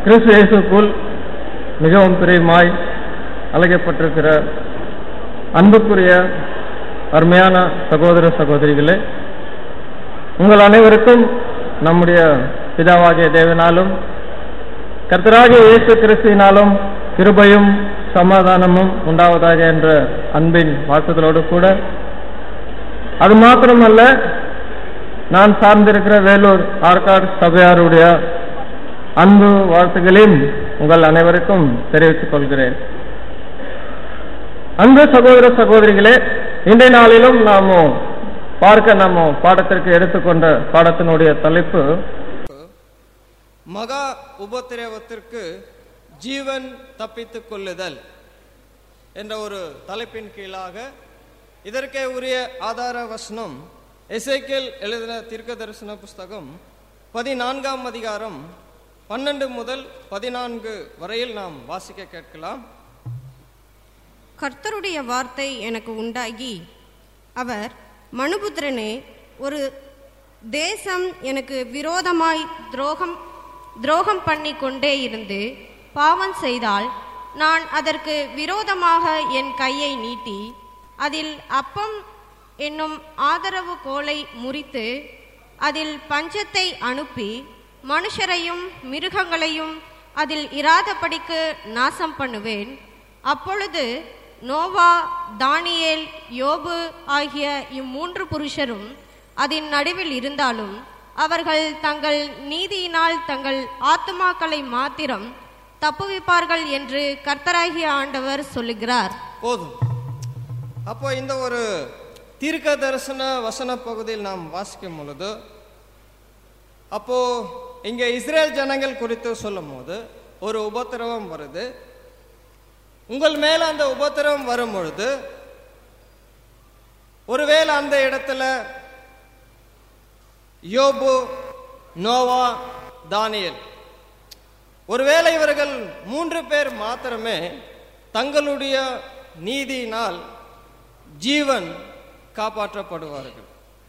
கிறிஸ்து இயேசுக்குள் மிகவும் பிரியமாய் அழைக்கப்பட்டிருக்கிற அன்புக்குரிய அருமையான சகோதர சகோதரிகளே உங்கள் அனைவருக்கும் நம்முடைய பிதாவாகிய தேவனாலும் கர்த்தராகிய இயேசு கிறிஸ்துவினாலும் கிருபையும் சமாதானமும் உண்டாவதாக என்ற அன்பின் வாழ்த்துதலோடு கூட அது மாத்திரமல்ல நான் சார்ந்திருக்கிற வேலூர் ஆற்காடு சபையாருடைய அன்பு வாழ்த்துகளையும் உங்கள் அனைவருக்கும் தெரிவித்துக் கொள்கிறேன் அன்பு சகோதர சகோதரிகளே இன்றைய நாளிலும் நாம பார்க்க நம்ம பாடத்திற்கு எடுத்துக்கொண்ட பாடத்தினுடைய தலைப்பு மகா உபத்திரவத்திற்கு ஜீவன் தப்பித்துக் கொள்ளுதல் என்ற ஒரு தலைப்பின் கீழாக இதற்கே உரிய ஆதார வசனம் எசேக்கியேல் எழுதின தீர்க்க தரிசன புஸ்தகம் பதினான்காம் அதிகாரம் பன்னெண்டு முதல் பதினான்கு வரையில் நாம் வாசிக்க கேட்கலாம் கர்த்தருடைய வார்த்தை எனக்கு உண்டாகி அவர் மனுபுத்திரனே ஒரு தேசம் எனக்கு விரோதமாய் துரோகம் துரோகம் பண்ணி கொண்டே இருந்து பாவம் செய்தால் நான் அதற்கு விரோதமாக என் கையை நீட்டி அதில் அப்பம் என்னும் ஆதரவு கோலை முறித்து அதில் பஞ்சத்தை அனுப்பி மனுஷரையும் மிருகங்களையும் அதில் இராதபடிக்கு நாசம் பண்ணுவேன் அப்பொழுது நோவா தானியேல் யோபு ஆகிய இம்மூன்று புருஷரும் அதன் நடுவில் இருந்தாலும் அவர்கள் தங்கள் நீதியினால் தங்கள் ஆத்துமாக்களை மாத்திரம் தப்புவிப்பார்கள் என்று கர்த்தராகிய ஆண்டவர் சொல்லுகிறார் போதும் அப்போ இந்த ஒரு தீர்க்க தரிசன வசன பகுதியில் நாம் வாசிக்கும் பொழுது அப்போ இங்க இஸ்ரேல் ஜனங்கள் குறித்து சொல்லும் போது ஒரு உபத்திரவம் வருது உங்கள் மேல அந்த உபத்திரவம் வரும் பொழுது ஒருவேளை அந்த இடத்துல யோபு நோவா தானியல் ஒருவேளை இவர்கள் மூன்று பேர் மாத்திரமே தங்களுடைய நீதியினால் ஜீவன் காப்பாற்றப்படுவார்கள்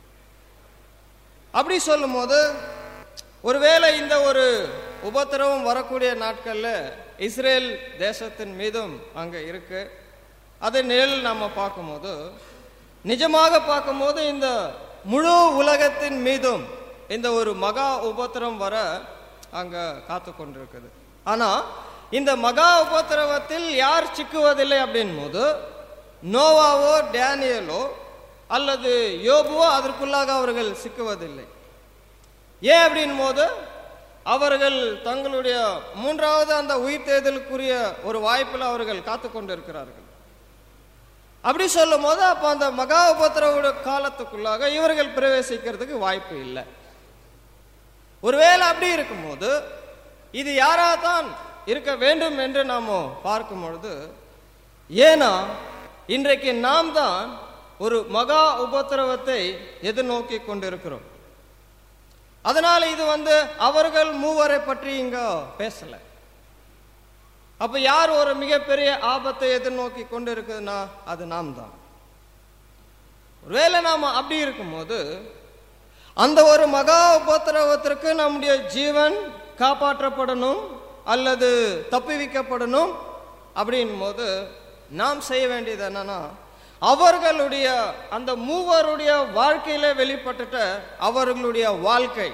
அப்படி சொல்லும்போது ஒருவேளை இந்த ஒரு உபத்திரவம் வரக்கூடிய நாட்கள்ல இஸ்ரேல் தேசத்தின் மீதும் அங்க இருக்கு அதை நிழல் நாம பார்க்கும்போது நிஜமாக பார்க்கும்போது இந்த முழு உலகத்தின் மீதும் இந்த ஒரு மகா உபத்திரம் வர அங்க காத்து கொண்டிருக்குது ஆனா இந்த மகா உபத்திரவத்தில் யார் சிக்குவதில்லை அப்படின் போது நோவாவோ டேனியலோ அல்லது யோபுவோ அதற்குள்ளாக அவர்கள் சிக்குவதில்லை ஏன் அப்படின் போது அவர்கள் தங்களுடைய மூன்றாவது அந்த உயிர் தேர்தலுக்குரிய ஒரு வாய்ப்பில் அவர்கள் காத்து கொண்டிருக்கிறார்கள் அப்படி சொல்லும் போது அப்போ அந்த மகா உபத்திரவோட காலத்துக்குள்ளாக இவர்கள் பிரவேசிக்கிறதுக்கு வாய்ப்பு இல்லை ஒருவேளை அப்படி இருக்கும்போது இது யாராதான் இருக்க வேண்டும் என்று நாம பார்க்கும் பொழுது ஏன்னா இன்றைக்கு நாம் தான் ஒரு மகா உபத்திரவத்தை எதிர்நோக்கி கொண்டிருக்கிறோம் அதனால இது வந்து அவர்கள் மூவரை பற்றி இங்க பேசல அப்ப யார் ஒரு மிகப்பெரிய ஆபத்தை எதிர்நோக்கி கொண்டு இருக்குதுன்னா அது நாம் தான் ஒருவேளை நாம அப்படி இருக்கும்போது அந்த ஒரு மகா உபத்திரவத்திற்கு நம்முடைய ஜீவன் காப்பாற்றப்படணும் அல்லது தப்புவிக்கப்படணும் அப்படின் போது நாம் செய்ய வேண்டியது என்னன்னா அவர்களுடைய அந்த மூவருடைய வாழ்க்கையில வெளிப்பட்டுட்ட அவர்களுடைய வாழ்க்கை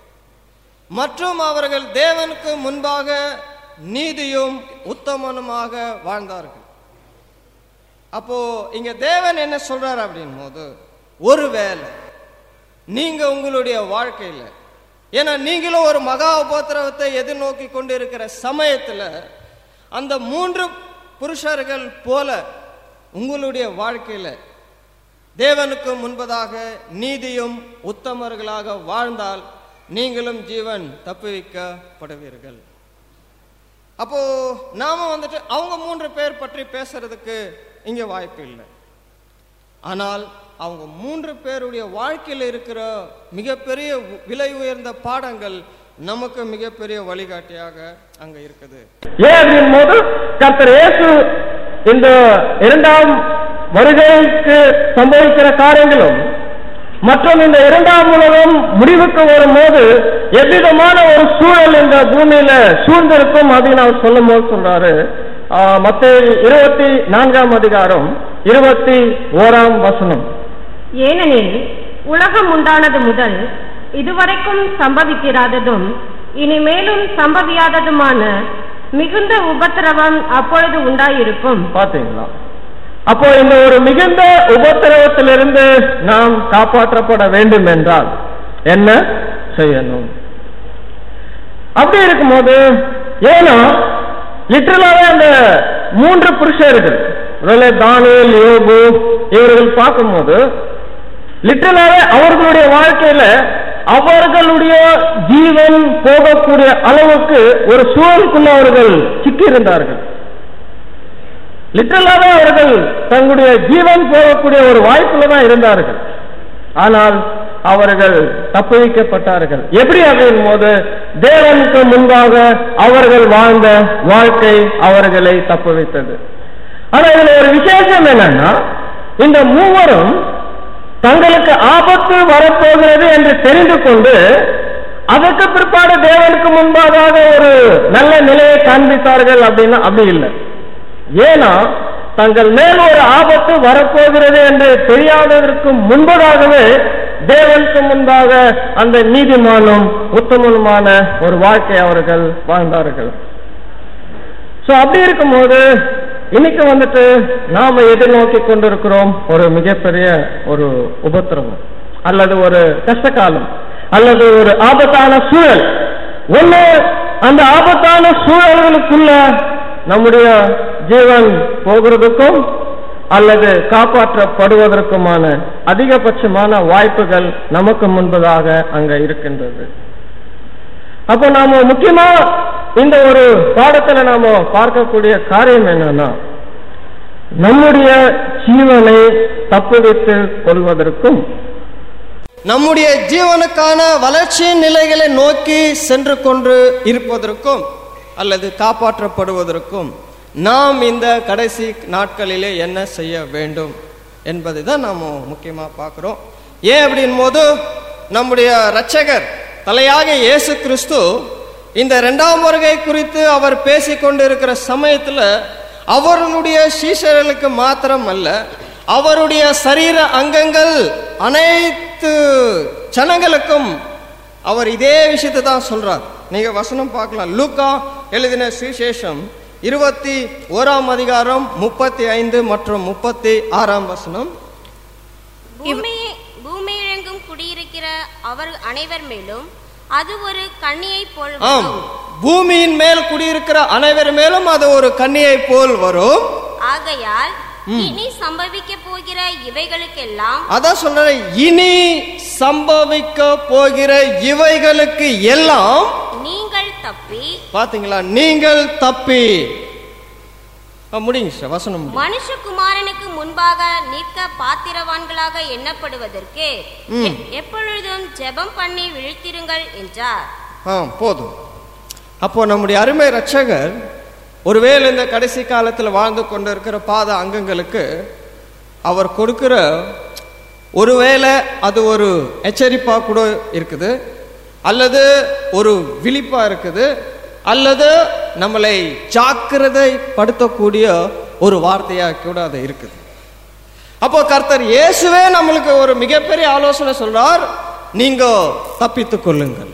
மற்றும் அவர்கள் தேவனுக்கு முன்பாக நீதியும் உத்தமனுமாக வாழ்ந்தார்கள் அப்போ இங்க தேவன் என்ன சொல்றார் அப்படின் போது ஒருவேளை நீங்க உங்களுடைய வாழ்க்கையில ஏன்னா நீங்களும் ஒரு மகா உபத்திரவத்தை எதிர்நோக்கி கொண்டு இருக்கிற சமயத்துல அந்த மூன்று புருஷர்கள் போல உங்களுடைய வாழ்க்கையில தேவனுக்கு முன்பதாக நீதியும் உத்தமர்களாக வாழ்ந்தால் நீங்களும் ஜீவன் தப்புவிக்கப்படுவீர்கள் அப்போ நாம வந்துட்டு அவங்க மூன்று பேர் பற்றி பேசுறதுக்கு இங்க வாய்ப்பு இல்லை ஆனால் அவங்க மூன்று பேருடைய வாழ்க்கையில் இருக்கிற மிகப்பெரிய உ- விலை உயர்ந்த பாடங்கள் நமக்கு மிகப்பெரிய வழிகாட்டியாக அங்க இருக்குது ஏன் அப்படின் போது கர்த்தர் இயேசு இந்த இரண்டாம் வருகைக்கு சம்பவிக்கிற காரியங்களும் மற்றும் இந்த இரண்டாம் உலகம் முடிவுக்கு வரும்போது எவ்விதமான ஒரு சூழல் இந்த பூமியில சூழ்ந்திருக்கும் அப்படின்னு அவர் சொல்லும் போது சொல்றாரு மத்திய இருபத்தி நான்காம் அதிகாரம் இருபத்தி ஓராம் வசனம் ஏனெனில் உலகம் உண்டானது முதல் இதுவரைக்கும் சம்பவிக்கிறாததும் இனிமேலும் சம்பவியாததுமான மிகுந்த உபத்திரவம் அப்பொழுது உண்டாயிருக்கும் பாத்தீங்களா அப்போ இந்த ஒரு மிகுந்த உபத்திரவத்திலிருந்து நாம் காப்பாற்றப்பட வேண்டும் என்றால் என்ன செய்யணும் அப்படி இருக்கும்போது ஏன்னா லிட்டரலாவே அந்த மூன்று புருஷர்கள் ஒருவேளை தானியல் யோபு இவர்கள் பார்க்கும்போது லிட்டரலாவே அவர்களுடைய வாழ்க்கையில அவர்களுடைய ஜீவன் போகக்கூடிய அளவுக்கு ஒரு சூழலுக்குள்ள அவர்கள் சிக்கி இருந்தார்கள் லிட்டரலாவே அவர்கள் தங்களுடைய ஜீவன் போகக்கூடிய ஒரு வாய்ப்புல தான் இருந்தார்கள் ஆனால் அவர்கள் தப்புவிக்கப்பட்டார்கள் எப்படி அப்படின் போது தேவனுக்கு முன்பாக அவர்கள் வாழ்ந்த வாழ்க்கை அவர்களை தப்புவித்தது ஆனா இதுல ஒரு விசேஷம் என்னன்னா இந்த மூவரும் தங்களுக்கு ஆபத்து வரப்போகிறது என்று தெரிந்து கொண்டு அதற்கு பிற்பாடு தேவனுக்கு முன்பாக ஒரு நல்ல நிலையை காண்பித்தார்கள் அப்படின்னா அப்படி இல்லை ஏன்னா தங்கள் மேல் ஒரு ஆபத்து வரப்போகிறது என்று தெரியாததற்கு முன்பதாகவே தேவனுக்கு முன்பாக அந்த நீதிமானும் உத்தமனுமான ஒரு வாழ்க்கை அவர்கள் வாழ்ந்தார்கள் சோ அப்படி இருக்கும்போது இன்னைக்கு வந்துட்டு நாம எதிர்நோக்கி கொண்டிருக்கிறோம் ஒரு மிகப்பெரிய ஒரு உபத்திரவம் அல்லது ஒரு கஷ்டகாலம் அல்லது ஒரு ஆபத்தான சூழல் ஒண்ணு அந்த ஆபத்தான சூழல்களுக்குள்ள நம்முடைய ஜீவன் போகிறதுக்கும் அல்லது காப்பாற்றப்படுவதற்குமான அதிகபட்சமான வாய்ப்புகள் நமக்கு முன்பதாக அங்க இருக்கின்றது அப்போ நாம முக்கியமா இந்த ஒரு பாடத்துல நாம பார்க்கக்கூடிய காரியம் என்னன்னா நம்முடைய ஜீவனை தப்புவித்து கொள்வதற்கும் நம்முடைய ஜீவனுக்கான வளர்ச்சியின் நிலைகளை நோக்கி சென்று கொண்டு இருப்பதற்கும் அல்லது காப்பாற்றப்படுவதற்கும் நாம் இந்த கடைசி நாட்களிலே என்ன செய்ய வேண்டும் என்பதை தான் நாம் முக்கியமாக பார்க்குறோம் ஏன் அப்படின் போது நம்முடைய இரட்சகர் தலையாக இயேசு கிறிஸ்து இந்த இரண்டாம் வருகை குறித்து அவர் பேசிக்கொண்டு இருக்கிற சமயத்தில் அவர்களுடைய சீஷர்களுக்கு மாத்திரம் அல்ல அவருடைய சரீர அங்கங்கள் அனைத்து ஜனங்களுக்கும் அவர் இதே விஷயத்தை தான் சொல்றார் நீங்க வசனம் பார்க்கலாம் லூக்கா எழுதின சுவிசேஷம் இருபத்தி ஓராம் அதிகாரம் முப்பத்தி ஐந்து மற்றும் முப்பத்தி ஆறாம் வசனம் பூமி பூமியிலெங்கும் குடியிருக்கிற அவர் அனைவர் மேலும் அது ஒரு கண்ணியை போல் ஆம் வரும். பூமியின் மேல் குடியிருக்கிற அனைவர் மேலும் அது ஒரு கன்னியை போல் வரும் ஆகையால் இனி சம்பவிக்க போகிற இவைகளுக்கெல்லாம் அதான் சொல்றேன் இனி சம்பவிக்க போகிற இவைகளுக்கு எல்லாம் நீங்கள் தப்பி பாத்தீங்களா நீங்கள் தப்பி ஆ, முடிங்க சார் வசனம் முடிங்க. மனுஷகுமாரனுக்கு முன்பாக நிற்க பாத்திரவான்களாக எண்ணப்படுவதற்கு எ- எப்பொழுதும் ஜெபம் பண்ணி விழித்திருங்கள் என்றார் ஆ போதும் அப்போ நம்முடைய அருமை ரட்சகர் ஒருவேளை இந்த கடைசி காலத்தில் வாழ்ந்து கொண்டிருக்கிற பாத அங்கங்களுக்கு அவர் கொடுக்கிற ஒருவேளை அது ஒரு எச்சரிப்பா கூட இருக்குது அல்லது ஒரு விழிப்பா இருக்குது அல்லது நம்மளை ஜாக்கிரதைப்படுத்தக்கூடிய ஒரு வார்த்தையா கூட அது இருக்குது அப்போ கர்த்தர் இயேசுவே நம்மளுக்கு ஒரு மிகப்பெரிய ஆலோசனை சொல்றார் நீங்க தப்பித்துக் கொள்ளுங்கள்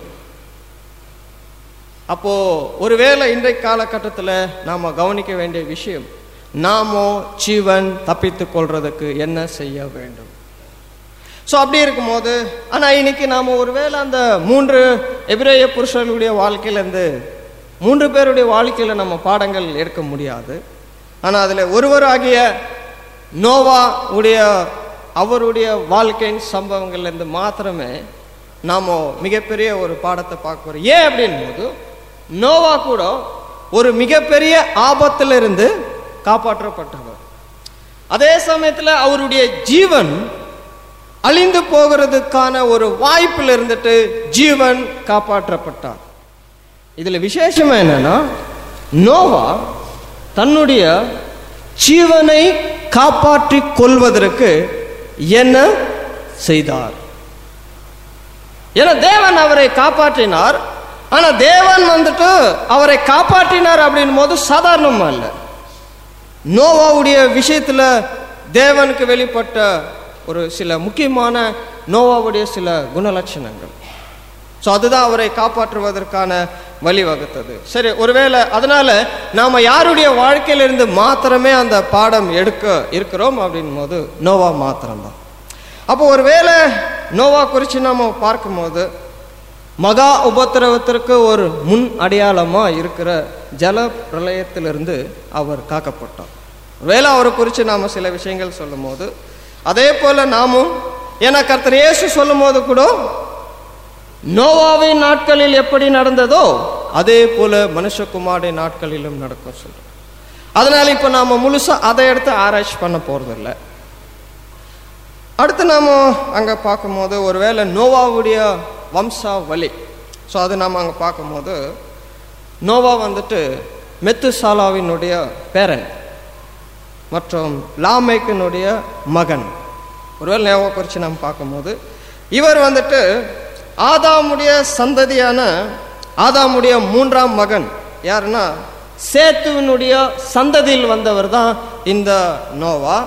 அப்போ ஒருவேளை இன்றைய காலகட்டத்தில் நாம கவனிக்க வேண்டிய விஷயம் நாமோ ஜீவன் தப்பித்துக் கொள்றதுக்கு என்ன செய்ய வேண்டும் ஸோ அப்படி இருக்கும்போது ஆனால் இன்னைக்கு நாம் ஒருவேளை அந்த மூன்று எபிரேய புருஷர்களுடைய வாழ்க்கையிலேருந்து மூன்று பேருடைய வாழ்க்கையில் நம்ம பாடங்கள் எடுக்க முடியாது ஆனால் அதில் ஒருவராகிய நோவா உடைய அவருடைய வாழ்க்கையின் சம்பவங்கள்லேருந்து மாத்திரமே நாம் மிகப்பெரிய ஒரு பாடத்தை பார்க்க போகிறோம் ஏன் அப்படின் போது நோவா கூட ஒரு மிகப்பெரிய ஆபத்திலிருந்து காப்பாற்றப்பட்டவர் அதே சமயத்தில் அவருடைய ஜீவன் அழிந்து போகிறதுக்கான ஒரு வாய்ப்பில் இருந்துட்டு ஜீவன் காப்பாற்றப்பட்டார் இதுல விசேஷம் என்னன்னா நோவா தன்னுடைய ஜீவனை காப்பாற்றிக் கொள்வதற்கு என்ன செய்தார் ஏன்னா தேவன் அவரை காப்பாற்றினார் ஆனா தேவன் வந்துட்டு அவரை காப்பாற்றினார் அப்படின் போது சாதாரணம் அல்ல நோவாவுடைய விஷயத்துல தேவனுக்கு வெளிப்பட்ட ஒரு சில முக்கியமான நோவாவுடைய சில குணலட்சணங்கள் ஸோ அதுதான் அவரை காப்பாற்றுவதற்கான வழிவகுத்தது சரி ஒருவேளை அதனால நாம யாருடைய வாழ்க்கையிலிருந்து மாத்திரமே அந்த பாடம் எடுக்க இருக்கிறோம் அப்படின் போது நோவா மாத்திரம்தான் அப்போ ஒருவேளை நோவா குறித்து நாம பார்க்கும்போது மகா உபத்திரவத்திற்கு ஒரு முன் அடையாளமா இருக்கிற ஜல பிரளயத்திலிருந்து அவர் காக்கப்பட்டார் ஒருவேளை அவரை குறித்து நாம சில விஷயங்கள் சொல்லும் போது அதே போல நாமும் ஏன்னா கர்த்தர் இயேசு சொல்லும் போது கூட நோவாவின் நாட்களில் எப்படி நடந்ததோ அதே போல மனுஷகுமாரின் நாட்களிலும் நடக்கும் சொல்றோம் அதனால இப்ப நாம முழுசா அதை எடுத்து ஆராய்ச்சி பண்ண போறதில்ல அடுத்து நாம அங்க பார்க்கும்போது ஒருவேளை நோவாவுடைய வம்சா வழி ஸோ அது நாம அங்க பார்க்கும்போது நோவா வந்துட்டு மெத்துசாலாவினுடைய பேரன் மற்றும் லாமேக்கினுடைய மகன் ஒருவேளை நோவா குறித்து நாம் பார்க்கும்போது இவர் வந்துட்டு ஆதாமுடைய சந்ததியான ஆதாமுடைய மூன்றாம் மகன் யாருன்னா சேத்துவினுடைய சந்ததியில் வந்தவர் தான் இந்த நோவா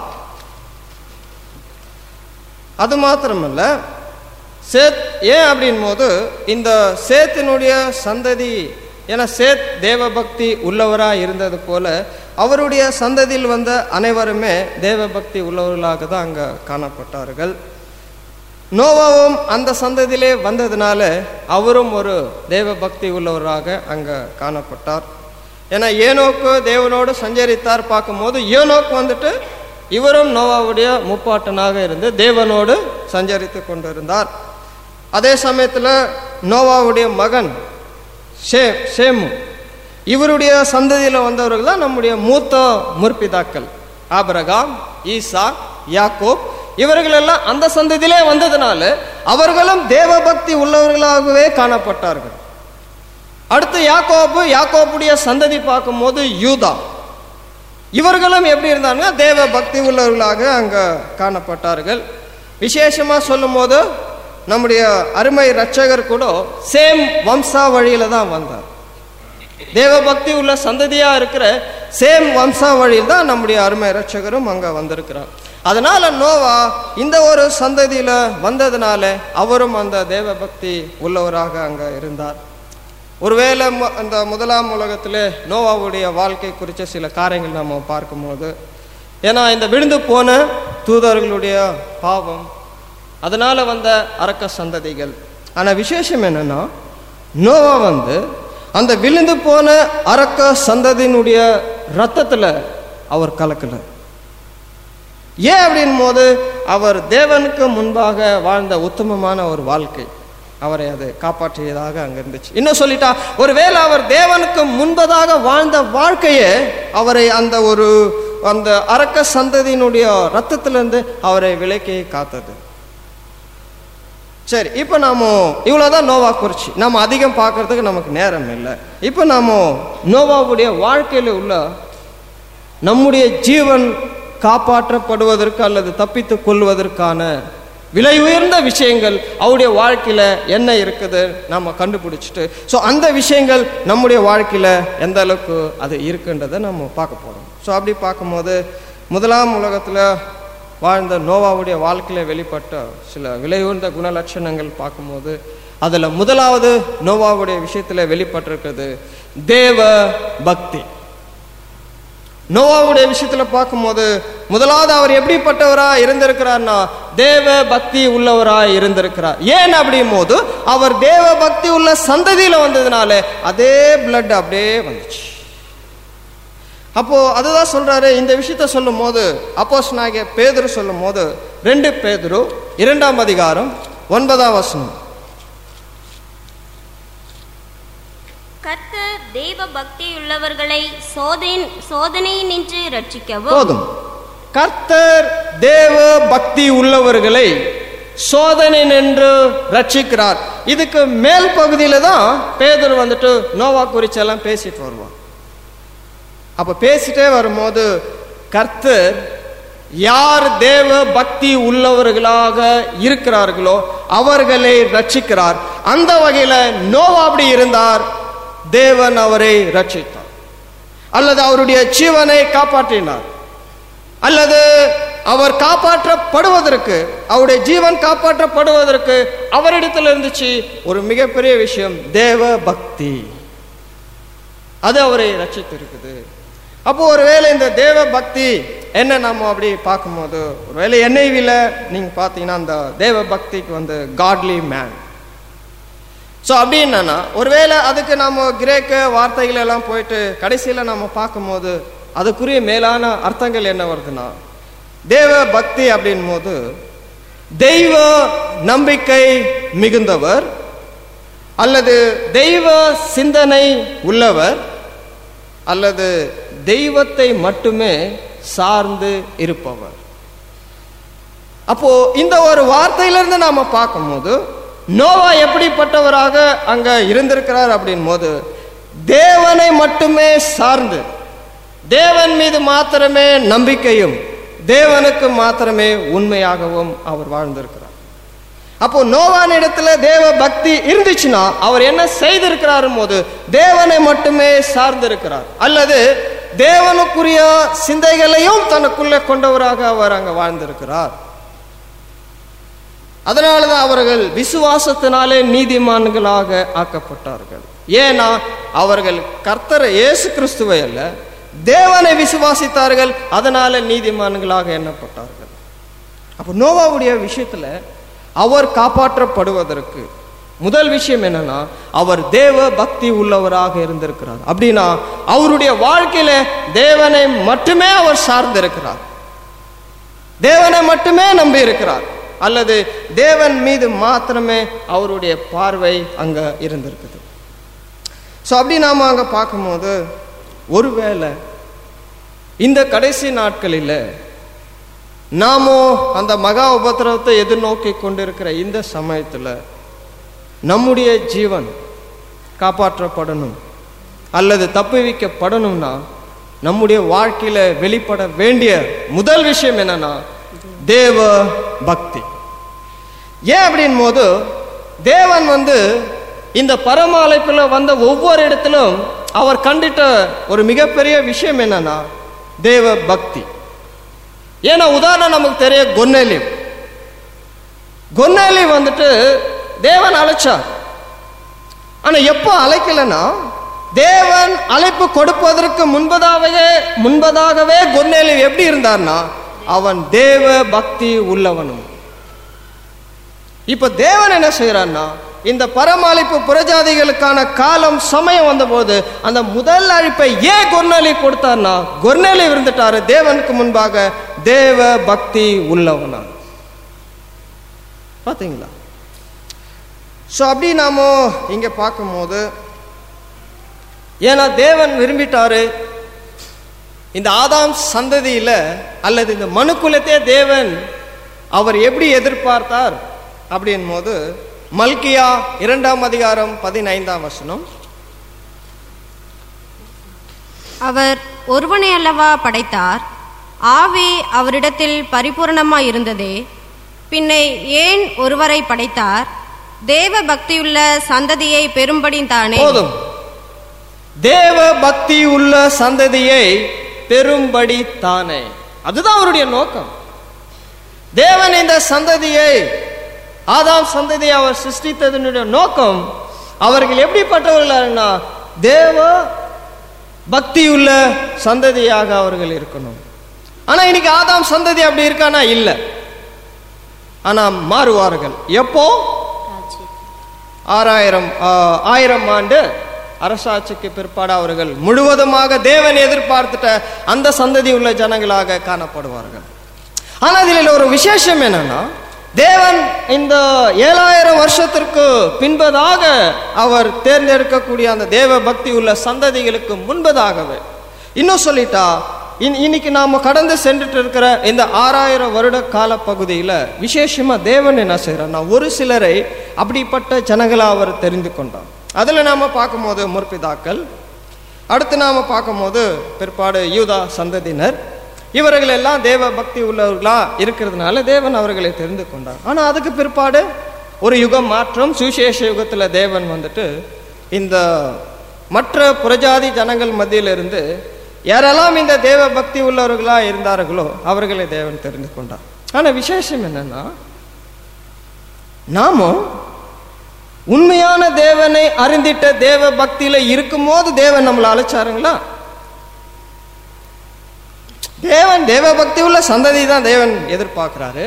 அது மாத்திரமல்ல சேத் ஏன் அப்படின் போது இந்த சேத்தினுடைய சந்ததி ஏன்னா சேத் தேவபக்தி உள்ளவரா இருந்தது போல அவருடைய சந்ததியில் வந்த அனைவருமே தேவபக்தி உள்ளவர்களாக தான் அங்க காணப்பட்டார்கள் நோவாவும் அந்த சந்ததியிலே வந்ததுனால அவரும் ஒரு தேவபக்தி உள்ளவராக அங்க காணப்பட்டார் ஏன்னா ஏனோக்கு தேவனோடு சஞ்சரித்தார் பார்க்கும்போது ஏனோக்கு வந்துட்டு இவரும் நோவாவுடைய முப்பாட்டனாக இருந்து தேவனோடு சஞ்சரித்து கொண்டிருந்தார் அதே சமயத்தில் நோவாவுடைய மகன் ஷே ஷேமு இவருடைய சந்ததியில் வந்தவர்கள் தான் நம்முடைய மூத்த முற்பிதாக்கள் ஆபிரகாம் ஈசா யாக்கோப் இவர்கள் எல்லாம் அந்த சந்ததியிலே வந்ததுனால அவர்களும் தேவபக்தி உள்ளவர்களாகவே காணப்பட்டார்கள் அடுத்து யாக்கோபு யாக்கோப்புடைய சந்ததி பார்க்கும்போது யூதா இவர்களும் எப்படி இருந்தாங்க தேவ பக்தி உள்ளவர்களாக அங்க காணப்பட்டார்கள் விசேஷமா சொல்லும் போது நம்முடைய அருமை ரட்சகர் கூட சேம் வம்சா வழியில தான் வந்தார் தேவ பக்தி உள்ள சந்ததியா இருக்கிற சேம் வம்சா வழியில் தான் நம்முடைய அருமை ரட்சகரும் அங்க வந்திருக்கிறார் அதனால நோவா இந்த ஒரு சந்ததியில வந்ததுனால அவரும் அந்த தேவ பக்தி உள்ளவராக அங்க இருந்தார் ஒருவேளை மு- அந்த முதலாம் உலகத்திலே நோவாவுடைய வாழ்க்கை குறித்த சில காரியங்கள் நம்ம பார்க்கும்போது ஏன்னா இந்த விழுந்து போன தூதர்களுடைய பாவம் அதனால வந்த அரக்க சந்ததிகள் ஆனா விசேஷம் என்னன்னா நோவா வந்து அந்த விழுந்து போன அரக்க சந்ததியினுடைய ரத்தத்துல அவர் கலக்கல ஏன் அப்படின் போது அவர் தேவனுக்கு முன்பாக வாழ்ந்த உத்தமமான ஒரு வாழ்க்கை அவரை அது காப்பாற்றியதாக அங்க இருந்துச்சு இன்னும் சொல்லிட்டா ஒருவேளை அவர் தேவனுக்கு முன்பதாக வாழ்ந்த வாழ்க்கையே அவரை அந்த ஒரு அந்த அரக்க சந்ததியினுடைய ரத்தத்திலிருந்து அவரை விலக்கி காத்தது சரி இப்போ நாம இவ்வளோதான் நோவா குறிச்சி நம்ம அதிகம் பார்க்கறதுக்கு நமக்கு நேரம் இல்லை இப்போ நாம நோவாவுடைய வாழ்க்கையில் உள்ள நம்முடைய ஜீவன் காப்பாற்றப்படுவதற்கு அல்லது தப்பித்து கொள்வதற்கான விலை உயர்ந்த விஷயங்கள் அவருடைய வாழ்க்கையில என்ன இருக்குது நம்ம கண்டுபிடிச்சிட்டு ஸோ அந்த விஷயங்கள் நம்முடைய வாழ்க்கையில எந்த அளவுக்கு அது இருக்குன்றதை நம்ம பார்க்க போறோம் ஸோ அப்படி பார்க்கும்போது முதலாம் உலகத்துல வாழ்ந்த நோவாவுடைய வாழ்க்கையில வெளிப்பட்ட சில விலை உயர்ந்த குணலட்சணங்கள் பார்க்கும்போது அதுல முதலாவது நோவாவுடைய விஷயத்துல வெளிப்பட்டிருக்கிறது தேவ பக்தி நோவாவுடைய விஷயத்துல பார்க்கும்போது முதலாவது அவர் எப்படிப்பட்டவரா இருந்திருக்கிறார்னா தேவ பக்தி உள்ளவரா இருந்திருக்கிறார் ஏன் அப்படியும் போது அவர் தேவ பக்தி உள்ள சந்ததியில வந்ததுனால அதே பிளட் அப்படியே வந்துச்சு அப்போ அதுதான் சொல்றாரு இந்த விஷயத்த சொல்லும் போது அப்போஸ் நாயக பேதுரு சொல்லும் போது ரெண்டு பேதுரு இரண்டாம் அதிகாரம் ஒன்பதாம் வசனம் கர்த்தர் தெய்வ பக்தியுள்ளவர்களை சோதனை சோதனையினின்று ரட்சிக்கவும் போதும் கர்த்தர் தேவ பக்தி உள்ளவர்களை சோதனை நின்று ரட்சிக்கிறார் இதுக்கு மேல் பகுதியில தான் பேதர் வந்துட்டு நோவா குறிச்செல்லாம் பேசிட்டு வருவான் அப்ப பேசிட்டே வரும்போது கர்த்தர் யார் தேவ பக்தி உள்ளவர்களாக இருக்கிறார்களோ அவர்களை ரட்சிக்கிறார் அந்த வகையில நோவா அப்படி இருந்தார் தேவன் அவரை ரட்சித்தார் அல்லது அவருடைய ஜீவனை காப்பாற்றினார் அல்லது அவர் காப்பாற்றப்படுவதற்கு அவருடைய ஜீவன் காப்பாற்றப்படுவதற்கு அவரிடத்தில் இருந்துச்சு ஒரு மிகப்பெரிய விஷயம் தேவ பக்தி அது அவரை ரட்சித்திருக்குது அப்போ ஒருவேளை இந்த தேவ பக்தி என்ன நம்ம அப்படி பார்க்கும்போது ஒருவேளை என்ஐவியில் நீங்க பார்த்தீங்கன்னா அந்த தேவ பக்திக்கு வந்து காட்லி மேன் ஸோ அப்படி என்னன்னா ஒருவேளை அதுக்கு நம்ம கிரேக்க வார்த்தைகள் எல்லாம் போயிட்டு கடைசியில் நம்ம பார்க்கும்போது அதுக்குரிய மேலான அர்த்தங்கள் என்ன வருதுன்னா தேவ பக்தி அப்படின் போது தெய்வ நம்பிக்கை மிகுந்தவர் அல்லது தெய்வ சிந்தனை உள்ளவர் அல்லது தெய்வத்தை மட்டுமே சார்ந்து இருப்பவர் அப்போ இந்த ஒரு வார்த்தையிலிருந்து நாம பார்க்கும்போது நோவா எப்படிப்பட்டவராக அங்க இருந்திருக்கிறார் அப்படின் போது தேவனை மட்டுமே சார்ந்து தேவன் மீது மாத்திரமே நம்பிக்கையும் தேவனுக்கு மாத்திரமே உண்மையாகவும் அவர் வாழ்ந்திருக்கிறார் அப்போ நோவான் இடத்துல தேவ பக்தி இருந்துச்சுன்னா அவர் என்ன செய்திருக்கிறார் போது தேவனை மட்டுமே சார்ந்திருக்கிறார் அல்லது தேவனுக்குரிய சிந்தைகளையும் தனக்குள்ளே கொண்டவராக அவர் அங்க வாழ்ந்திருக்கிறார் அதனாலதான் அவர்கள் விசுவாசத்தினாலே நீதிமான்களாக ஆக்கப்பட்டார்கள் ஏன்னா அவர்கள் கர்த்தர் இயேசு கிறிஸ்துவை அல்ல தேவனை விசுவாசித்தார்கள் அதனால நீதிமான்களாக எண்ணப்பட்டார்கள் அப்போ நோவாவுடைய விஷயத்துல அவர் காப்பாற்றப்படுவதற்கு முதல் விஷயம் என்னன்னா அவர் தேவ பக்தி உள்ளவராக இருந்திருக்கிறார் அப்படின்னா அவருடைய வாழ்க்கையில தேவனை மட்டுமே அவர் சார்ந்திருக்கிறார் தேவனை மட்டுமே நம்பி இருக்கிறார் அல்லது தேவன் மீது மாத்திரமே அவருடைய பார்வை அங்க இருந்திருக்குது ஸோ அப்படி நாம அங்க பார்க்கும்போது ஒருவேளை இந்த கடைசி நாட்களில் நாமோ அந்த மகா உபத்திரவத்தை எதிர்நோக்கி கொண்டிருக்கிற இந்த சமயத்தில் நம்முடைய ஜீவன் காப்பாற்றப்படணும் அல்லது தப்புவிக்கப்படணும்னா நம்முடைய வாழ்க்கையில வெளிப்பட வேண்டிய முதல் விஷயம் என்னன்னா தேவ பக்தி ஏன் அப்படின் போது தேவன் வந்து இந்த பரம அழைப்புல வந்த ஒவ்வொரு இடத்திலும் அவர் கண்டிட்ட ஒரு மிகப்பெரிய விஷயம் என்னன்னா தேவ பக்தி ஏன்னா உதாரணம் நமக்கு தெரிய கொன்னேலி கொன்னேலி வந்துட்டு தேவன் அழைச்சார் ஆனா எப்போ அழைக்கலன்னா தேவன் அழைப்பு கொடுப்பதற்கு முன்பதாகவே முன்பதாகவே கொன்னேலி எப்படி இருந்தார்னா அவன் தேவ பக்தி உள்ளவனும் இப்ப தேவன் என்ன செய்யறான்னா இந்த பரமளிப்பு புறஜாதிகளுக்கான காலம் சமயம் வந்தபோது அந்த முதல் அழைப்பை ஏன் கொர்நேலி கொடுத்தார்னா கொர்நேலி இருந்துட்டாரு தேவனுக்கு முன்பாக தேவ பக்தி உள்ளவனா பாத்தீங்களா ஸோ அப்படி நாம இங்க பார்க்கும்போது ஏன்னா தேவன் விரும்பிட்டாரு இந்த ஆதாம் சந்ததியில அல்லது இந்த மனுக்குலத்தே தேவன் அவர் எப்படி எதிர்பார்த்தார் அப்படின் போது மல்கியா இரண்டாம் அதிகாரம் பதினைந்தாம் வசனம் அவர் ஒருவனை அல்லவா படைத்தார் ஆவி அவரிடத்தில் பரிபூரணமாய் இருந்ததே பின்னை ஏன் ஒருவரை படைத்தார் தேவ பக்தியுள்ள சந்ததியை பெரும்படி தானே போதும் தேவ பக்தி உள்ள சந்ததியை பெரும்படி தானே அதுதான் அவருடைய நோக்கம் தேவன் இந்த சந்ததியை ஆதாம் சந்ததியை அவர் சிருஷ்டித்ததனுடைய நோக்கம் அவர்கள் எப்படிப்பட்டவர்கள்னா தேவ பக்தியுள்ள சந்ததியாக அவர்கள் இருக்கணும் ஆனா இன்னைக்கு ஆதாம் சந்ததி அப்படி இருக்கானா இல்ல ஆனா மாறுவார்கள் எப்போ ஆறாயிரம் ஆ, ஆயிரம் ஆண்டு அரசாட்சிக்கு பிற்பாடு அவர்கள் முழுவதுமாக தேவன் எதிர்பார்த்துட்ட அந்த சந்ததி உள்ள ஜனங்களாக காணப்படுவார்கள் ஆனா இதில் ஒரு விசேஷம் என்னன்னா தேவன் இந்த ஏழாயிரம் வருஷத்திற்கு பின்பதாக அவர் தேர்ந்தெடுக்கக்கூடிய அந்த தேவ பக்தி உள்ள சந்ததிகளுக்கு முன்பதாகவே இன்னும் சொல்லிட்டா இன்- இன்னைக்கு நாம கடந்து சென்றுட்டு இருக்கிற இந்த ஆறாயிரம் வருட கால பகுதியில விசேஷமா தேவன் என்ன செய்யறார்னா ஒரு சிலரை அப்படிப்பட்ட ஜனங்களா அவர் தெரிந்து கொண்டார் அதுல நாம பார்க்கும்போது முற்பிதாக்கள் அடுத்து நாம பார்க்கும்போது பிற்பாடு யூதா சந்ததியினர் இவர்கள் எல்லாம் தேவ பக்தி உள்ளவர்களா இருக்கிறதுனால தேவன் அவர்களை தெரிந்து கொண்டார் ஆனா அதுக்கு பிற்பாடு ஒரு யுகம் மாற்றம் சுவிசேஷ யுகத்துல தேவன் வந்துட்டு இந்த மற்ற புறஜாதி ஜனங்கள் மத்தியிலிருந்து யாரெல்லாம் இந்த தேவ பக்தி உள்ளவர்களா இருந்தார்களோ அவர்களை தேவன் தெரிந்து கொண்டார் ஆனா விசேஷம் என்னன்னா நாமும் உண்மையான தேவனை அறிந்திட்ட தேவ பக்தியில இருக்கும்போது தேவன் நம்மளை அழைச்சாருங்களா தேவன் தேவ பக்தி உள்ள சந்ததி தான் தேவன் எதிர்பார்க்கிறாரு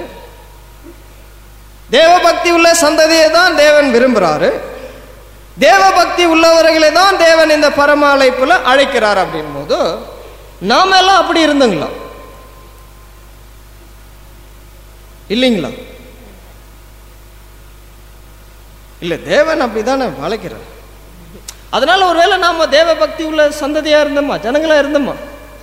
தேவ பக்தி உள்ள சந்ததியை தான் தேவன் விரும்புறாரு தேவ பக்தி உள்ளவர்களை தான் தேவன் இந்த பரம அழைப்புல அழைக்கிறார் அப்படின் போது நாம எல்லாம் அப்படி இருந்துங்களா இல்லைங்களா இல்ல தேவன் அப்படிதானே அழைக்கிறார் அதனால ஒருவேளை நாம தேவ பக்தி உள்ள சந்ததியா இருந்தோமா ஜனங்களா இருந்தோமா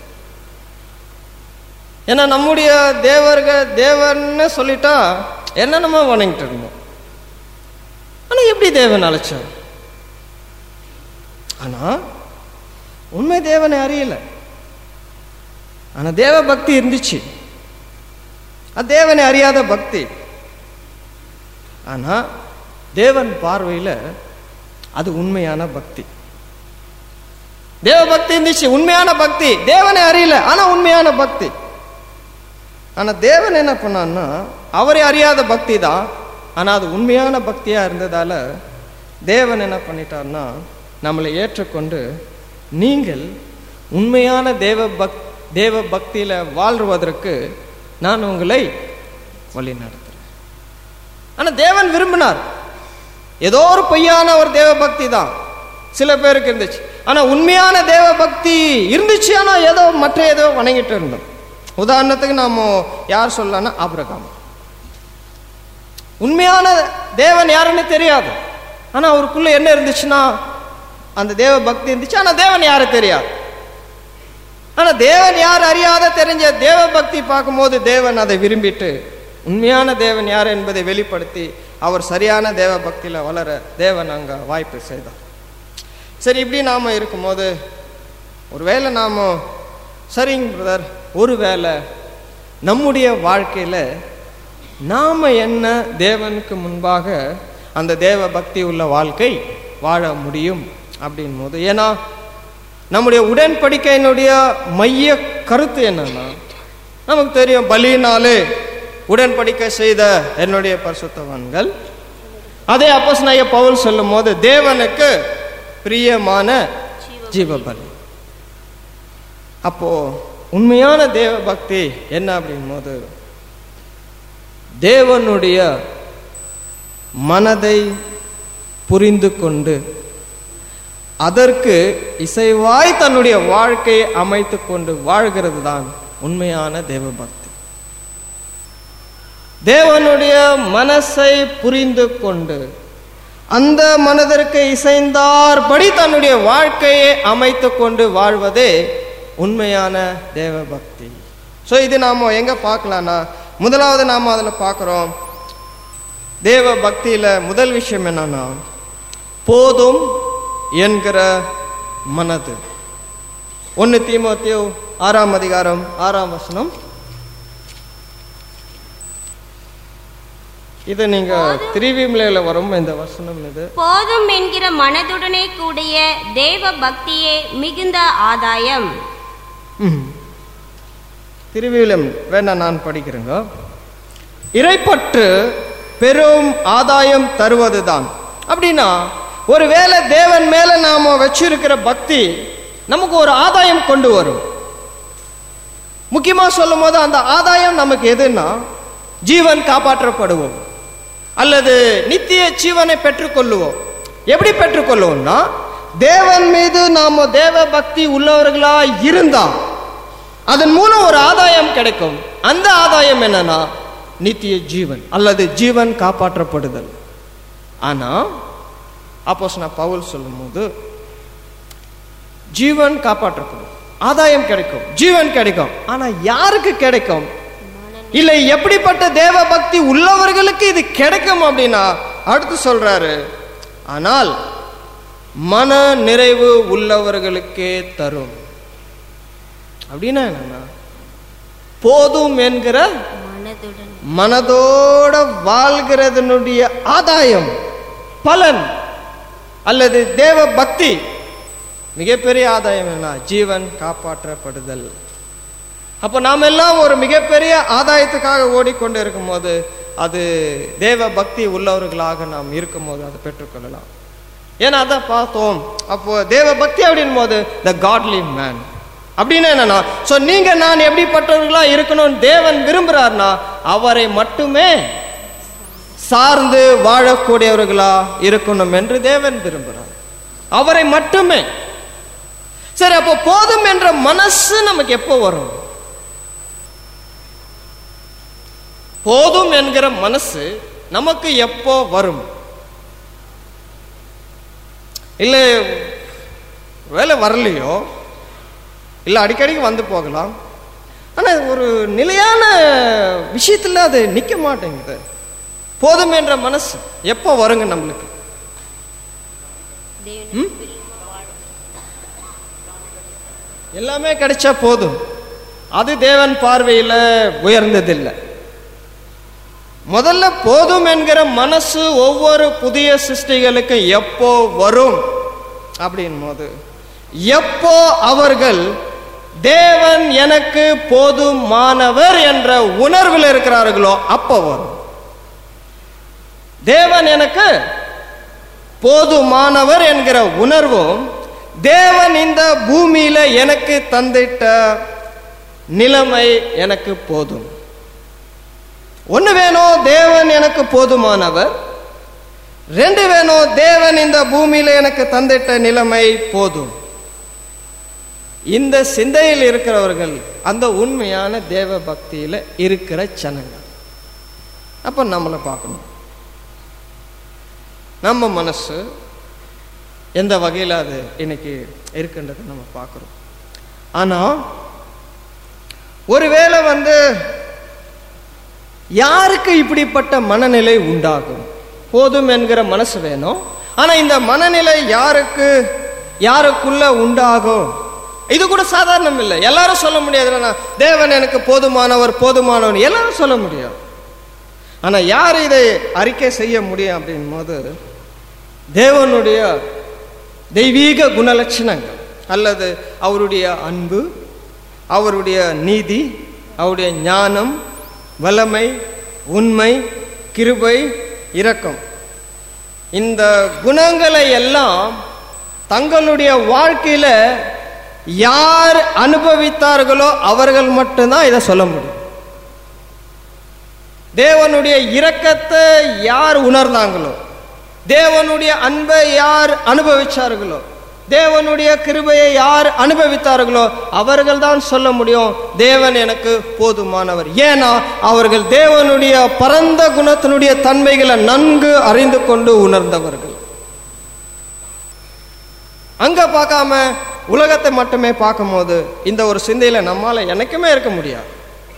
ஏன்னா நம்முடைய தேவர்கள் தேவன்னு சொல்லிட்டா என்னென்னமோ வணங்கிட்டு இருந்தோம் ஆனா எப்படி தேவன் அழைச்சார் ஆனா உண்மை தேவனை அறியல ஆனா தேவ பக்தி இருந்துச்சு அது தேவனை அறியாத பக்தி ஆனா தேவன் பார்வையில அது உண்மையான பக்தி தேவ பக்தி இருந்துச்சு உண்மையான பக்தி தேவனை அறியல ஆனா உண்மையான பக்தி ஆனா தேவன் என்ன பண்ணான்னா அவரை அறியாத பக்தி தான் ஆனா அது உண்மையான பக்தியா இருந்ததால தேவன் என்ன பண்ணிட்டார்னா நம்மளை ஏற்றுக்கொண்டு நீங்கள் உண்மையான தேவ பக் தேவ பக்தியில வாழ்வதற்கு நான் உங்களை வழி நடத்துறேன் ஆனா தேவன் விரும்பினார் ஏதோ ஒரு பொய்யான ஒரு தேவ பக்தி தான் சில பேருக்கு இருந்துச்சு ஆனா உண்மையான தேவ பக்தி இருந்துச்சு ஆனா ஏதோ மற்ற ஏதோ வணங்கிட்டு இருந்தோம் உதாரணத்துக்கு நாம யார் சொல்லலாம்னா ஆபிரகாம் உண்மையான தேவன் யாருன்னு தெரியாது ஆனா அவருக்குள்ள என்ன இருந்துச்சுன்னா அந்த தேவ பக்தி இருந்துச்சு ஆனா தேவன் யாரு தெரியாது ஆனா தேவன் யார் அறியாத தெரிஞ்ச தேவ பக்தி பார்க்கும்போது தேவன் அதை விரும்பிட்டு உண்மையான தேவன் யார் என்பதை வெளிப்படுத்தி அவர் சரியான தேவ பக்தியில வளர தேவன் அங்க வாய்ப்பு செய்தார் சரி இப்படி நாம இருக்கும்போது ஒருவேளை நாம சரிங்க பிரதர் ஒருவேளை நம்முடைய வாழ்க்கையில நாம என்ன தேவனுக்கு முன்பாக அந்த தேவ பக்தி உள்ள வாழ்க்கை வாழ முடியும் அப்படின் போது ஏன்னா நம்முடைய உடன்படிக்கையினுடைய மைய கருத்து என்னன்னா நமக்கு தெரியும் பலினாலே உடன்படிக்கை செய்த என்னுடைய பரிசுத்தவான்கள் அதே அப்போஸ்தலனாகிய பவுல் சொல்லும் போது தேவனுக்கு பிரியமான ஜீவபலி அப்போ உண்மையான தேவ பக்தி என்ன அப்படின் போது தேவனுடைய மனதை புரிந்து கொண்டு அதற்கு இசைவாய் தன்னுடைய வாழ்க்கையை அமைத்து கொண்டு வாழ்கிறது தான் உண்மையான தேவ பக்தி தேவனுடைய மனசை புரிந்து கொண்டு அந்த மனதிற்கு இசைந்தார்படி தன்னுடைய வாழ்க்கையை அமைத்து கொண்டு வாழ்வதே உண்மையான தேவ பக்தி ஸோ இது நாம எங்க பார்க்கலாம்னா முதலாவது நாம அதில் பார்க்குறோம் தேவ பக்தியில முதல் விஷயம் என்னன்னா போதும் என்கிற மனது ஒன்று தீமோத்தியோ ஆறாம் அதிகாரம் ஆறாம் வசனம் இது நீங்க திரிவிமலையில வரும் இந்த வசனம் இது போதும் என்கிற மனதுடனே கூடிய தேவ பக்தியே மிகுந்த ஆதாயம் திருவிலம் வேணா நான் படிக்கிறேங்க இறைப்பற்று பெரும் ஆதாயம் தருவதுதான் அப்படின்னா ஒருவேளை தேவன் மேல நாம வச்சிருக்கிற பக்தி நமக்கு ஒரு ஆதாயம் கொண்டு வரும் முக்கியமா சொல்லும் போது அந்த ஆதாயம் நமக்கு எதுன்னா ஜீவன் காப்பாற்றப்படுவோம் அல்லது நித்திய ஜீவனை பெற்றுக்கொள்ளுவோம் எப்படி பெற்றுக்கொள்ளுவோம்னா தேவன் மீது நாம தேவ பக்தி உள்ளவர்களா இருந்தா அதன் மூலம் ஒரு ஆதாயம் கிடைக்கும் அந்த ஆதாயம் என்னன்னா நித்திய ஜீவன் அல்லது ஜீவன் காப்பாற்றப்படுதல் ஆனா அப்போஸ் நான் பவுல் சொல்லும்போது ஜீவன் காப்பாற்றப்படும் ஆதாயம் கிடைக்கும் ஜீவன் கிடைக்கும் ஆனா யாருக்கு கிடைக்கும் இல்லை எப்படிப்பட்ட தேவ பக்தி உள்ளவர்களுக்கு இது கிடைக்கும் அப்படின்னா அடுத்து சொல்றாரு ஆனால் மன நிறைவு உள்ளவர்களுக்கே தரும் அப்படின்னா என்னன்னா போதும் என்கிற மனதுடன் மனதோட வாழ்கிறதனுடைய ஆதாயம் பலன் அல்லது தேவ பக்தி மிகப்பெரிய ஆதாயம் என்ன ஜீவன் காப்பாற்றப்படுதல் அப்போ நாம் எல்லாம் ஒரு மிகப்பெரிய ஆதாயத்துக்காக ஓடிக்கொண்டு இருக்கும்போது அது தேவ பக்தி உள்ளவர்களாக நாம் இருக்கும்போது அதை பெற்றுக்கொள்ளலாம் ஏன்னா அதான் பார்த்தோம் அப்போ தேவ பக்தி அப்படின் போது த காட்லி மேன் அப்படின்னு என்னன்னா ஸோ நீங்க நான் எப்படிப்பட்டவர்களா இருக்கணும்னு தேவன் விரும்புறாருன்னா அவரை மட்டுமே சார்ந்து வாழக்கூடியவர்களா இருக்கணும் என்று தேவன் விரும்புகிறார் அவரை மட்டுமே சரி அப்போ போதும் என்ற மனசு நமக்கு எப்போ வரும் போதும் என்கிற மனசு நமக்கு எப்போ வரும் இல்ல வேலை வரலையோ இல்ல அடிக்கடிக்கு வந்து போகலாம் ஆனா ஒரு நிலையான விஷயத்துல அது நிக்க மாட்டேங்குது போதும் என்ற மனசு எப்போ வருங்க நம்மளுக்கு ம்? எல்லாமே கிடைச்சா போதும் அது தேவன் பார்வையில உயர்ந்ததில்லை முதல்ல போதும் என்கிற மனசு ஒவ்வொரு புதிய சிருஷ்டிகளுக்கும் எப்போ வரும் அப்படின் போது எப்போ அவர்கள் தேவன் எனக்கு போதுமானவர் என்ற உணர்வில் இருக்கிறார்களோ அப்போ வரும் தேவன் எனக்கு போதுமானவர் என்கிற உணர்வும் தேவன் இந்த பூமியில எனக்கு தந்திட்ட நிலைமை எனக்கு போதும் ஒன்று வேணும் தேவன் எனக்கு போதுமானவர் ரெண்டு வேணும் தேவன் இந்த பூமியில எனக்கு தந்திட்ட நிலைமை போதும் இந்த சிந்தையில் இருக்கிறவர்கள் அந்த உண்மையான தேவ பக்தியில இருக்கிற ஜனங்கள் அப்ப நம்மளை பார்க்கணும் நம்ம மனசு எந்த வகையில் அது இன்னைக்கு இருக்குன்றதை நம்ம பார்க்குறோம் ஆனால் ஒருவேளை வந்து யாருக்கு இப்படிப்பட்ட மனநிலை உண்டாகும் போதும் என்கிற மனசு வேணும் ஆனா இந்த மனநிலை யாருக்கு யாருக்குள்ள உண்டாகும் இது கூட சாதாரணம் இல்லை எல்லாரும் சொல்ல முடியாது என்னன்னா, தேவன் எனக்கு போதுமானவர் போதுமானவர் எல்லாரும் சொல்ல முடியும் ஆனா யார் இதை அறிக்கை செய்ய முடியும் அப்படின் போது தேவனுடைய தெய்வீக குணலட்சணங்கள் அல்லது அவருடைய அன்பு அவருடைய நீதி அவருடைய ஞானம் வல்லமை உண்மை கிருபை இரக்கம் இந்த குணங்களை எல்லாம் தங்களுடைய வாழ்க்கையில யார் அனுபவித்தார்களோ அவர்கள் மட்டும்தான் இதை சொல்ல முடியும் தேவனுடைய இரக்கத்தை யார் உணர்ந்தாங்களோ தேவனுடைய அன்பை யார் அனுபவிச்சார்களோ தேவனுடைய கிருபையை யார் அனுபவித்தார்களோ அவர்கள் தான் சொல்ல முடியும் தேவன் எனக்கு போதுமானவர் ஏன்னா அவர்கள் தேவனுடைய பரந்த குணத்தினுடைய தன்மைகளை நன்கு அறிந்து கொண்டு உணர்ந்தவர்கள் அங்க பார்க்காம உலகத்தை மட்டுமே பார்க்கும்போது இந்த ஒரு சிந்தையில நம்மால எனக்குமே இருக்க முடியாது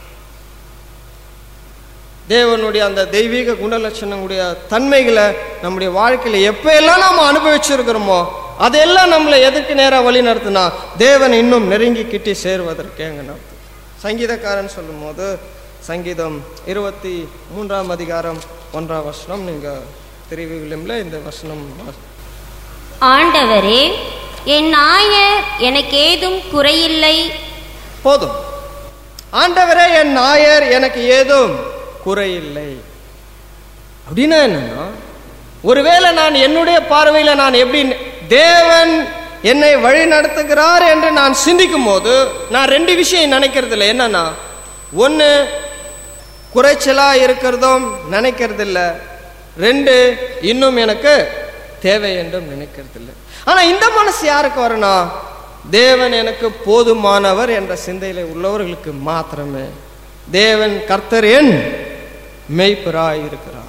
தேவனுடைய அந்த தெய்வீக குணலட்சணங்களுடைய தன்மைகளை நம்முடைய வாழ்க்கையில எப்ப எல்லாம் நாம அனுபவிச்சிருக்கிறோமோ அதெல்லாம் நம்மளை எதுக்கு நேரா வழி நடத்துனா தேவன் இன்னும் நெருங்கி கிட்டி சேருவதற்கேங்க நடத்தும் சங்கீதக்காரன் சொல்லும்போது சங்கீதம் இருபத்தி மூன்றாம் அதிகாரம் ஒன்றாம் வசனம் நீங்க தெரிவிக்கல இந்த வசனம் வாசி- ஆண்டவரே என் நாயர் எனக்கு ஏதும் குறையில்லை போதும் ஆண்டவரே என் நாயர் எனக்கு ஏதும் குறையில்லை அப்படின்னா என்னன்னா ஒருவேளை நான் என்னுடைய பார்வையில நான் எப்படி தேவன் என்னை வழி நடத்துகிறார் என்று நான் சிந்திக்கும் போது நான் ரெண்டு விஷயம் நினைக்கிறது இல்லை என்னன்னா ஒன்று குறைச்சலா இருக்கிறதும் நினைக்கிறது இல்லை ரெண்டு இன்னும் எனக்கு தேவை என்றும் நினைக்கிறது இல்லை ஆனா இந்த மனசு யாருக்கு வரும்னா தேவன் எனக்கு போதுமானவர் என்ற சிந்தையில உள்ளவர்களுக்கு மாத்திரமே தேவன் கர்த்தர் என் மெய்ப்பராய் இருக்கிறார்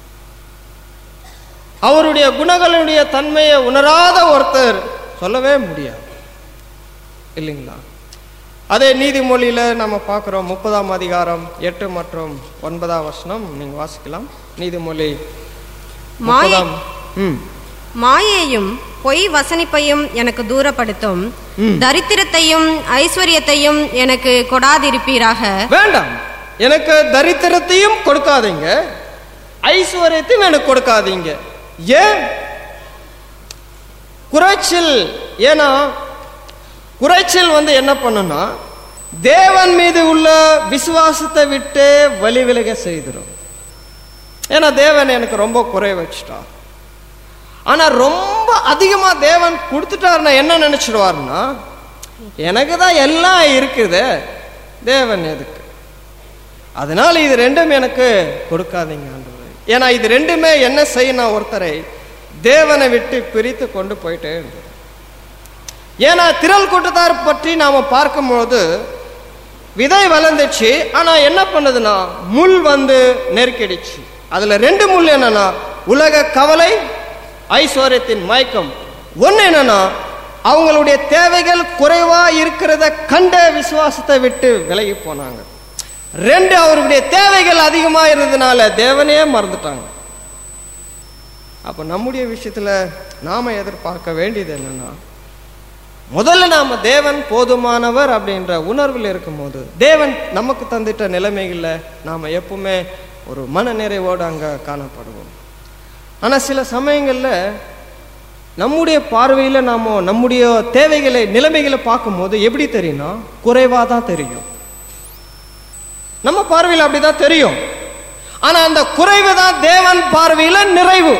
அவருடைய குணங்களுடைய தன்மையை உணராத ஒருத்தர் சொல்லவே முடியாது இல்லைங்களா அதே நீதிமொழியில நம்ம பார்க்கிறோம் முப்பதாம் அதிகாரம் எட்டு மற்றும் ஒன்பதாம் வசனம் நீங்க வாசிக்கலாம் நீதிமொழி மாயை முப்பதாம் ம் மாயையும் பொய் வசனிப்பையும் எனக்கு தூரப்படுத்தும் தரித்திரத்தையும் ஐஸ்வர்யத்தையும் எனக்கு கொடாதிருப்பீராக வேண்டாம் எனக்கு தரித்திரத்தையும் கொடுக்காதீங்க ஐஸ்வர்யத்தையும் எனக்கு கொடுக்காதீங்க ஏன் குறைச்சல் ஏன்னா குறைச்சல் வந்து என்ன பண்ணுனா தேவன் மீது உள்ள விசுவாசத்தை விட்டு வழி விலக செய்திடும் ஏன்னா தேவன் எனக்கு ரொம்ப குறை வச்சுட்டான் ஆனா ரொம்ப அதிகமா தேவன் கொடுத்துட்டாருன்னா என்ன நினைச்சிடுவாருன்னா எனக்கு தான் எல்லாம் இருக்குது தேவன் எதுக்கு அதனால இது ரெண்டும் எனக்கு கொடுக்காதீங்க ஆண்டவரே ஏன்னா இது ரெண்டுமே என்ன செய்யணும் ஒருத்தரை தேவனை விட்டு பிரித்து கொண்டு போயிட்டே இருந்தது ஏன்னா திரள் கூட்டத்தார் பற்றி நாம பார்க்கும்போது விதை வளர்ந்துச்சு ஆனா என்ன பண்ணுதுன்னா முள் வந்து நெருக்கிடுச்சு அதுல ரெண்டு முள் என்னன்னா உலக கவலை ஐஸ்வர்யத்தின் மயக்கம் ஒண்ணு என்னன்னா அவங்களுடைய தேவைகள் குறைவா இருக்கிறத கண்ட விசுவாசத்தை விட்டு விலகி போனாங்க ரெண்டு அவருடைய தேவைகள் அதிகமா இருந்ததுனால தேவனையே மறந்துட்டாங்க அப்ப நம்முடைய விஷயத்துல நாம எதிர்பார்க்க வேண்டியது என்னன்னா முதல்ல நாம தேவன் போதுமானவர் அப்படின்ற உணர்வில் இருக்கும்போது தேவன் நமக்கு தந்திட்ட நிலைமைகள்ல நாம எப்பவுமே ஒரு மன நிறைவோடு அங்க காணப்படுவோம் ஆனா சில சமயங்கள்ல நம்முடைய பார்வையில நாம நம்முடைய தேவைகளை நிலைமைகளை பார்க்கும்போது எப்படி தெரியும்னா குறைவா தான் தெரியும் நம்ம பார்வையில் அப்படிதான் தெரியும் ஆனா அந்த குறைவு தான் தேவன் பார்வையில நிறைவு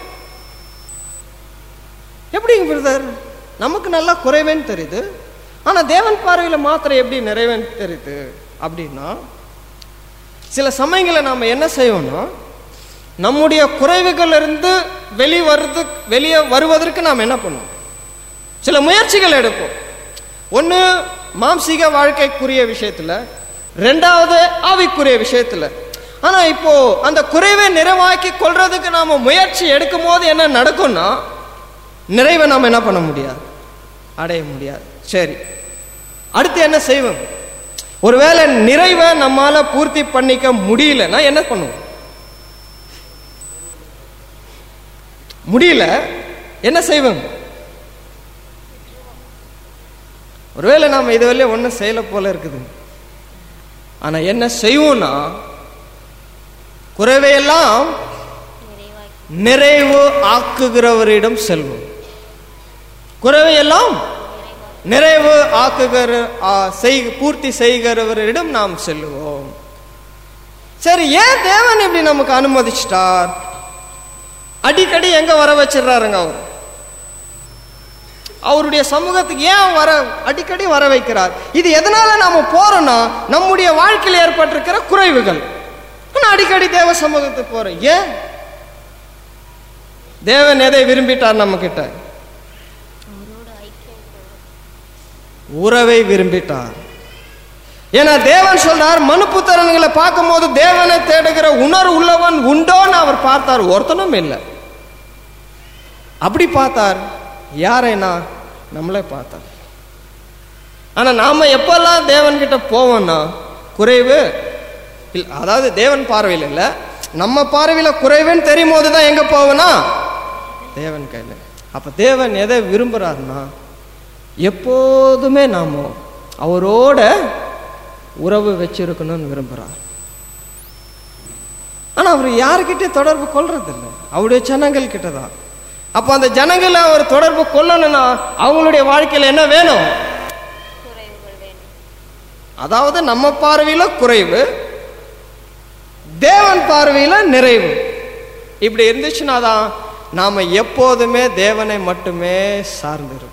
எப்படிங்க பிரதர் நமக்கு நல்லா குறைவேன்னு தெரியுது ஆனா தேவன் பார்வையில மாத்திரம் எப்படி நிறைவேன்னு தெரியுது அப்படின்னா சில சமயங்களை நாம என்ன செய்வோம்னா நம்முடைய குறைவுகள் இருந்து வெளி வருது வெளியே வருவதற்கு நாம் என்ன பண்ணுவோம் சில முயற்சிகள் எடுப்போம் ஒன்று மாம்சீக வாழ்க்கைக்குரிய விஷயத்துல ரெண்டாவது ஆவிக்குரிய விஷயத்துல ஆனா இப்போ அந்த குறைவை நிறைவாக்கி கொள்றதுக்கு நாம முயற்சி எடுக்கும் போது என்ன நடக்கும்னா நிறைவை நாம் என்ன பண்ண முடியாது அடைய முடியாது சரி அடுத்து என்ன செய்வோம் ஒருவேளை நிறைவை நம்மால பூர்த்தி பண்ணிக்க முடியலன்னா என்ன பண்ணுவோம் முடியல என்ன செய்வோம் ஒருவேளை நாம இதுவரையில ஒன்றும் செய்யல போல இருக்குது ஆனா என்ன செய்வோம்னா குறைவையெல்லாம் நிறைவு ஆக்குகிறவரிடம் செல்வோம் குறைவையெல்லாம் நிறைவு ஆக்குகிற ஆ, செய்- பூர்த்தி செய்கிறவரிடம் நாம் செல்லுவோம் சரி ஏன் தேவன் இப்படி நமக்கு அனுமதிச்சிட்டார் அடிக்கடி எங்க வர வச்சிடுறாருங்க அவர் அவருடைய சமூகத்துக்கு ஏன் வர அடிக்கடி வர வைக்கிறார் இது எதனால நாம போறோம்னா நம்முடைய வாழ்க்கையில் ஏற்பட்டிருக்கிற குறைவுகள் ஆனா அடிக்கடி தேவ சமூகத்துக்கு போறோம் ஏன் தேவன் எதை விரும்பிட்டார் நம்ம கிட்ட உறவை விரும்பிட்டார் ஏன்னா தேவன் சொல்றார் மனுப்புத்திறன்களை பார்க்கும்போது தேவனை தேடுகிற உணர்வு உள்ளவன் உண்டோன்னு அவர் பார்த்தார் ஒருத்தனும் இல்லை அப்படி பார்த்தார் யாரைனா நம்மளே பார்த்தார் ஆனா நாம எப்பெல்லாம் தேவன் கிட்ட போவோம்னா குறைவு இல்ல அதாவது தேவன் பார்வையில் இல்ல நம்ம பார்வையில குறைவுன்னு தெரியும் போது தான் எங்க போவோம்னா தேவன் கையில அப்ப தேவன் எதை விரும்புறாருன்னா எப்போதுமே நாம அவரோட உறவு வச்சிருக்கணும்னு விரும்புறார் ஆனா அவர் யாருக்கிட்டே தொடர்பு கொள்றது இல்லை அவருடைய ஜனங்கள் கிட்ட தான் அப்ப அந்த ஜனங்களை அவர் தொடர்பு கொள்ளணும்னா அவங்களுடைய வாழ்க்கையில என்ன வேணும் அதாவது நம்ம பார்வையில குறைவு தேவன் பார்வையில நிறைவு இப்படி இருந்துச்சுன்னா தான் நாம எப்போதுமே தேவனை மட்டுமே சார்ந்திருப்போம்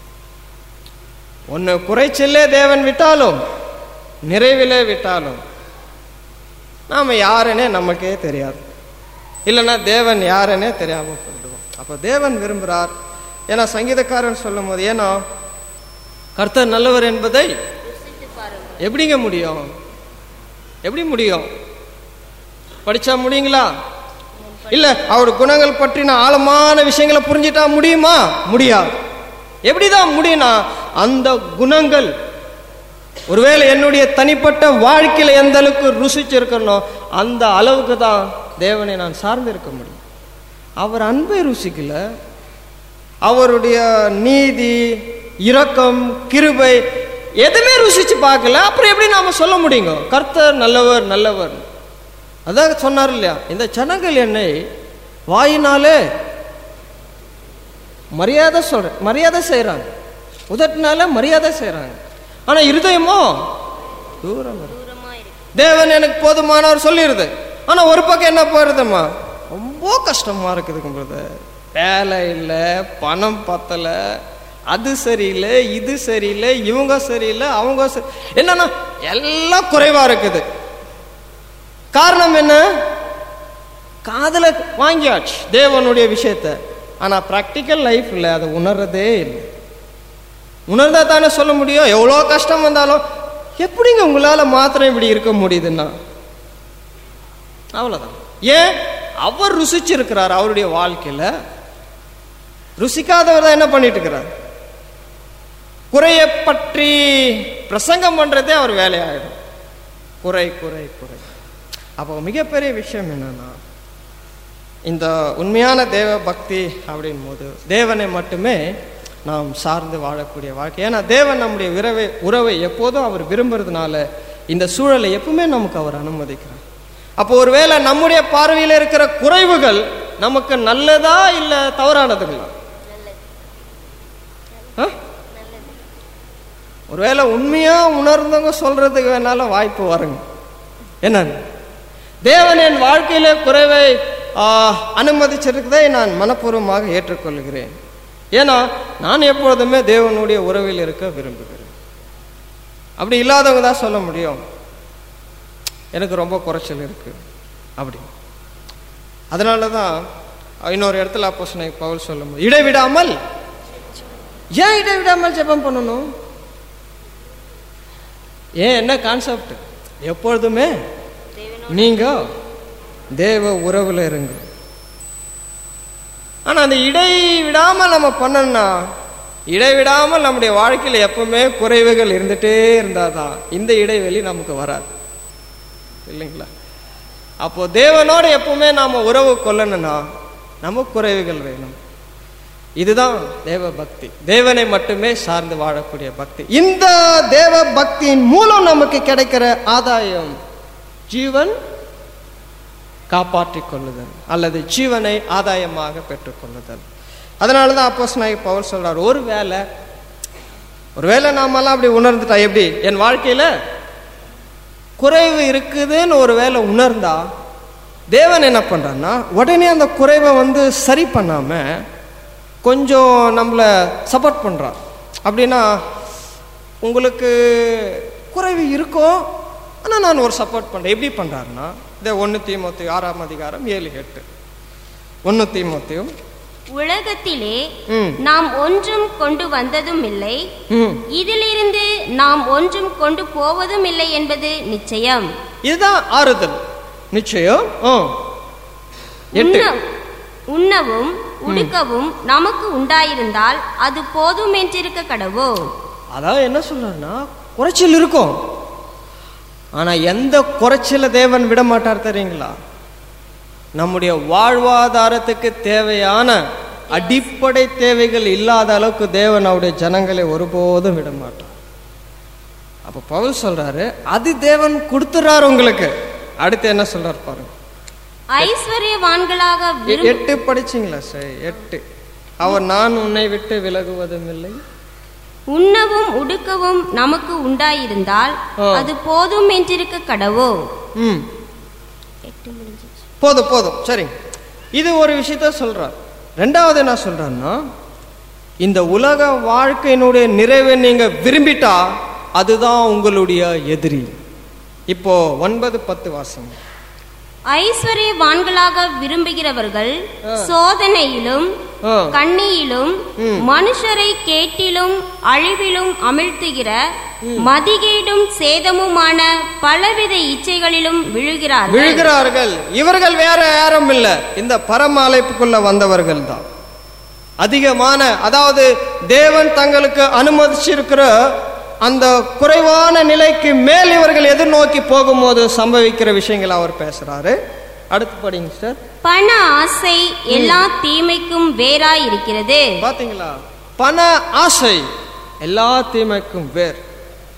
ஒன்னு குறைச்சலே தேவன் விட்டாலும் நிறைவிலே விட்டாலும் நாம யாருன்னே நமக்கே தெரியாது இல்லைன்னா தேவன் யாருன்னே தெரியாம போயிடுவோம் அப்போ தேவன் விரும்புகிறார் ஏன்னா சங்கீதக்காரன் சொல்லும் போது ஏன்னா கர்த்தர் நல்லவர் என்பதை எப்படிங்க முடியும் எப்படி முடியும் படிச்சா முடியுங்களா இல்ல அவர் குணங்கள் பற்றின ஆழமான விஷயங்களை புரிஞ்சிட்டா முடியுமா முடியாது எப்படிதான் முடியும்னா அந்த குணங்கள் ஒருவேளை என்னுடைய தனிப்பட்ட வாழ்க்கையில எந்த அளவுக்கு ருசிச்சிருக்கணும் அந்த அளவுக்கு தான் தேவனை நான் சார்ந்து இருக்க முடியும் அவர் அன்பை ருசிக்கல அவருடைய நீதி இரக்கம் கிருபை எதுவுமே ருசிச்சு பார்க்கல அப்புறம் எப்படி நாம சொல்ல முடியுங்க கர்த்தர் நல்லவர் நல்லவர் அதான் சொன்னார் இல்லையா இந்த ஜனங்கள் என்னை வாயினாலே மரியாதை சொல்ற மரியாதை செய்றாங்க உதட்டினால மரியாதை செய்றாங்க ஆனா இருதயமோ தூரம் இருக்கு. தேவன் எனக்கு போதுமானவர் சொல்லிடுது ஆனா ஒரு பக்கம் என்ன போயிருதும்மா ரொம்ப கஷ்டமா இருக்குதுங்க பிரதர் வேலை இல்லை பணம் பத்தல அது சரியில்லை இது சரியில்லை இவங்க சரியில்லை அவங்க சரி என்னன்னா எல்லாம் குறைவா இருக்குது காரணம் என்ன காதுல வாங்கியாச்சு தேவனுடைய விஷயத்த ஆனா ப்ராக்டிக்கல் லைஃப்ல அதை உணர்றதே இல்லை உணர்ந்தா தானே சொல்ல முடியும் எவ்வளோ கஷ்டம் வந்தாலும் எப்படிங்க உங்களால மாத்திரம் இப்படி இருக்க முடியுதுன்னா அவ்வளவுதான் ஏன் அவர் ருசிச்சிருக்கிறார் அவருடைய வாழ்க்கையில ருசிக்காதவர் தான் என்ன பண்ணிட்டு இருக்கிறார் குறையை பற்றி பிரசங்கம் பண்றதே அவர் வேலையாயிடும் குறை குறை குறை அப்போ மிகப்பெரிய விஷயம் என்னன்னா இந்த உண்மையான தேவ பக்தி அப்படின் போது தேவனை மட்டுமே நாம் சார்ந்து வாழக்கூடிய வாழ்க்கை ஏன்னா தேவன் நம்முடைய உறவை உறவை எப்போதும் அவர் விரும்புறதுனால இந்த சூழலை எப்பவுமே நமக்கு அவர் அனுமதிக்கிறார் அப்போ ஒருவேளை நம்முடைய பார்வையில் இருக்கிற குறைவுகள் நமக்கு நல்லதா இல்ல தவறானதுங்களா ஆ? ஒருவேளை உண்மையா உணர்ந்தவங்க சொல்றதுக்கு வேணாலும் வாய்ப்பு வருங்க என்னன்னு தேவன் என் வாழ்க்கையில குறைவை ஆ, அனுமதிச்சிருக்கதை நான் மனப்பூர்வமாக ஏற்றுக்கொள்கிறேன் ஏன்னா நான் எப்பொழுதுமே தேவனுடைய உறவில் இருக்க விரும்புகிறேன் அப்படி இல்லாதவங்க தான் சொல்ல முடியும் எனக்கு ரொம்ப குறைச்சல் இருக்கு அப்படி அதனால தான் இன்னொரு இடத்துல அப்போ பவுல் சொல்லும் போது இடைவிடாமல் ஏன் இடைவிடாமல் ஜெபம் பண்ணணும் ஏன் என்ன கான்செப்ட் எப்பொழுதுமே நீங்க தேவ உறவுல இருங்க ஆனா அந்த இடை விடாமல் நம்ம பண்ணோம்னா இடைவிடாமல் நம்முடைய வாழ்க்கையில எப்பவுமே குறைவுகள் இருந்துட்டே இருந்தாதான் இந்த இடைவெளி நமக்கு வராது இல்லைங்களா அப்போ தேவனோட எப்பவுமே நாம உறவு கொள்ளணும்னா நமக்கு குறைவுகள் வேணும் இதுதான் தேவ பக்தி தேவனை மட்டுமே சார்ந்து வாழக்கூடிய பக்தி இந்த தேவ பக்தியின் மூலம் நமக்கு கிடைக்கிற ஆதாயம் ஜீவன் காப்பாற்றிக் கொள்ளுதல் அல்லது ஜீவனை ஆதாயமாக பெற்றுக்கொள்ளுதல் அதனால தான் அப்போஸ் நாயக் பவுல் சொல்றார் ஒரு வேளை ஒருவேளை நாமெல்லாம் அப்படி உணர்ந்துட்டா எப்படி என் வாழ்க்கையில குறைவு இருக்குதுன்னு ஒரு வேளை உணர்ந்தா தேவன் என்ன பண்றான்னா உடனே அந்த குறைவை வந்து சரி பண்ணாம கொஞ்சம் நம்மளை சப்போர்ட் பண்றார் அப்படின்னா உங்களுக்கு குறைவு இருக்கும் ஆனால் நான் ஒரு சப்போர்ட் பண்ணுறேன் எப்படி பண்ணுறாருன்னா இந்த ஒன்று தீமோத்தி ஆறாம் அதிகாரம் ஏழு எட்டு ஒன்று தீமோத்தியும் உலகத்திலே ம் நாம் ஒன்றும் கொண்டு வந்ததும் இல்லை ம் இதிலிருந்து நாம் ஒன்றும் கொண்டு போவதும் இல்லை என்பது நிச்சயம் இதுதான் ஆறுதல் நிச்சயம் ஆ எட்டு உண்ண- உண்ணவும் உடுக்கவும் நமக்கு உண்டாயிருந்தால் அது போதும் என்றிருக்க கடவோ அதாவது என்ன சொல்றாருன்னா குறைச்சல் இருக்கும் ஆனா எந்த குறைச்சல தேவன் விட மாட்டார் தெரியுங்களா நம்முடைய வாழ்வாதாரத்துக்கு தேவையான அடிப்படை தேவைகள் இல்லாத அளவுக்கு தேவன் அவருடைய ஜனங்களை ஒருபோதும் விட மாட்டார் அப்ப பவுல் சொல்றாரு அது தேவன் கொடுத்துறாரு உங்களுக்கு அடுத்து என்ன சொல்றாரு பாருங்க ஐஸ்வர்யவான்களாக எ- விரும்ப எட்டு படிச்சீங்களா சார் எட்டு அவர் நான் உன்னை விட்டு விலகுவதும் இல்லை உண்ணவும் உடுக்கவும் நமக்கு உண்டாயிருந்தால் ஆ. அது போதும் என்றிருக்க கடவோ ம் போதும் போதும் சரிங்க இது ஒரு விஷயத்த சொல்றார் ரெண்டாவது என்ன சொல்றாருன்னா இந்த உலக வாழ்க்கையினுடைய நிறைவை நீங்க விரும்பிட்டா அதுதான் உங்களுடைய எதிரி இப்போ ஒன்பது பத்து வாசிங்க ஐஸ்வர்யவான்களாக விரும்புகிறவர்கள் சோதனையிலும் ஆ. கண்ணியிலும் மனுஷரை கேட்டிலும் அழிவிலும் அமிழ்த்துகிற மதிகேடும் சேதமுமான பலவித இச்சைகளிலும் விழுகிறார்கள் விழுகிறார்கள் இவர்கள் வேற யாரும் இல்ல இந்த பரம அழைப்புக்குள்ள வந்தவர்கள் தான் அதிகமான அதாவது தேவன் தங்களுக்கு அனுமதிச்சிருக்கிற அந்த குறைவான நிலைக்கு மேல் இவர்கள் எதிர்நோக்கி போகும்போது சம்பவிக்கிற விஷயங்கள் அவர் பேசுறாரு அடுத்து படிங்க சார் பண ஆசை எல்லா தீமைக்கும் வேறாய் இருக்கிறது பாத்தீங்களா பண ஆசை எல்லா தீமைக்கும் வேர்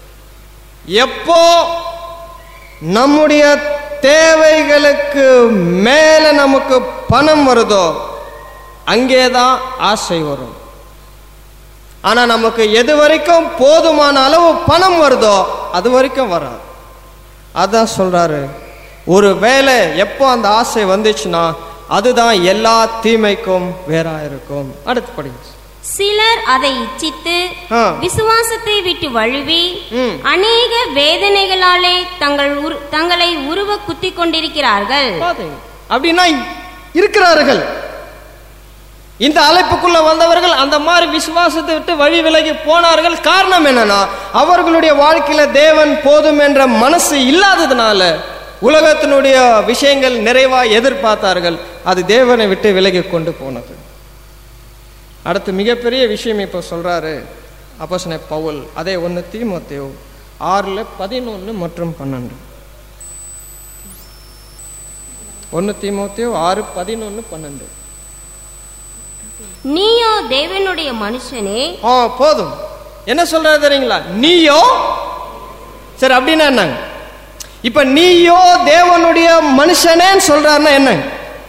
எப்போ நம்முடைய தேவைகளுக்கு மேல நமக்கு பணம் வருதோ அங்கேதான் ஆசை வரும் ஆனா நமக்கு எது வரைக்கும் போதுமான அளவு பணம் வருதோ அது வரைக்கும் வராது அதான் சொல்றாரு ஒரு வேளை எப்போ அந்த ஆசை வந்துச்சுன்னா அதுதான் எல்லா தீமைக்கும் வேறா இருக்கும் அடுத்து படிங்க சிலர் அதை இச்சித்து ஆ. விசுவாசத்தை விட்டு வழுவி ம். அநேக வேதனைகளாலே தங்கள் உரு- தங்களை உருவ குத்திக் கொண்டிருக்கிறார்கள் பாத்தீங்க அப்படின்னா இருக்கிறார்கள் இந்த அழைப்புக்குள்ள வந்தவர்கள் அந்த மாதிரி விசுவாசத்தை விட்டு வழி விலகி போனார்கள் காரணம் என்னன்னா அவர்களுடைய வாழ்க்கையில தேவன் போதும் என்ற மனசு இல்லாததுனால உலகத்தினுடைய விஷயங்கள் நிறைவா எதிர்பார்த்தார்கள் அது தேவனை விட்டு விலகி கொண்டு போனது அடுத்து மிகப்பெரிய விஷயம் இப்போ சொல்றாரு அப்போசனை பவுல் அதே ஒன்று தீமோத்தேயோ ஆறுல பதினொன்று மற்றும் பன்னெண்டு ஒன்று தீமோத்தேயோ ஆறு பதினொன்று பன்னெண்டு நீயோ தேவனுடைய மனுஷனே ஆ போதும் என்ன சொல்றாரு தெரியுங்களா நீயோ சரி அப்படின்னா என்னங்க இப்ப நீயோ தேவனுடைய மனுஷனேன்னு சொல்றாருன்னா என்னங்க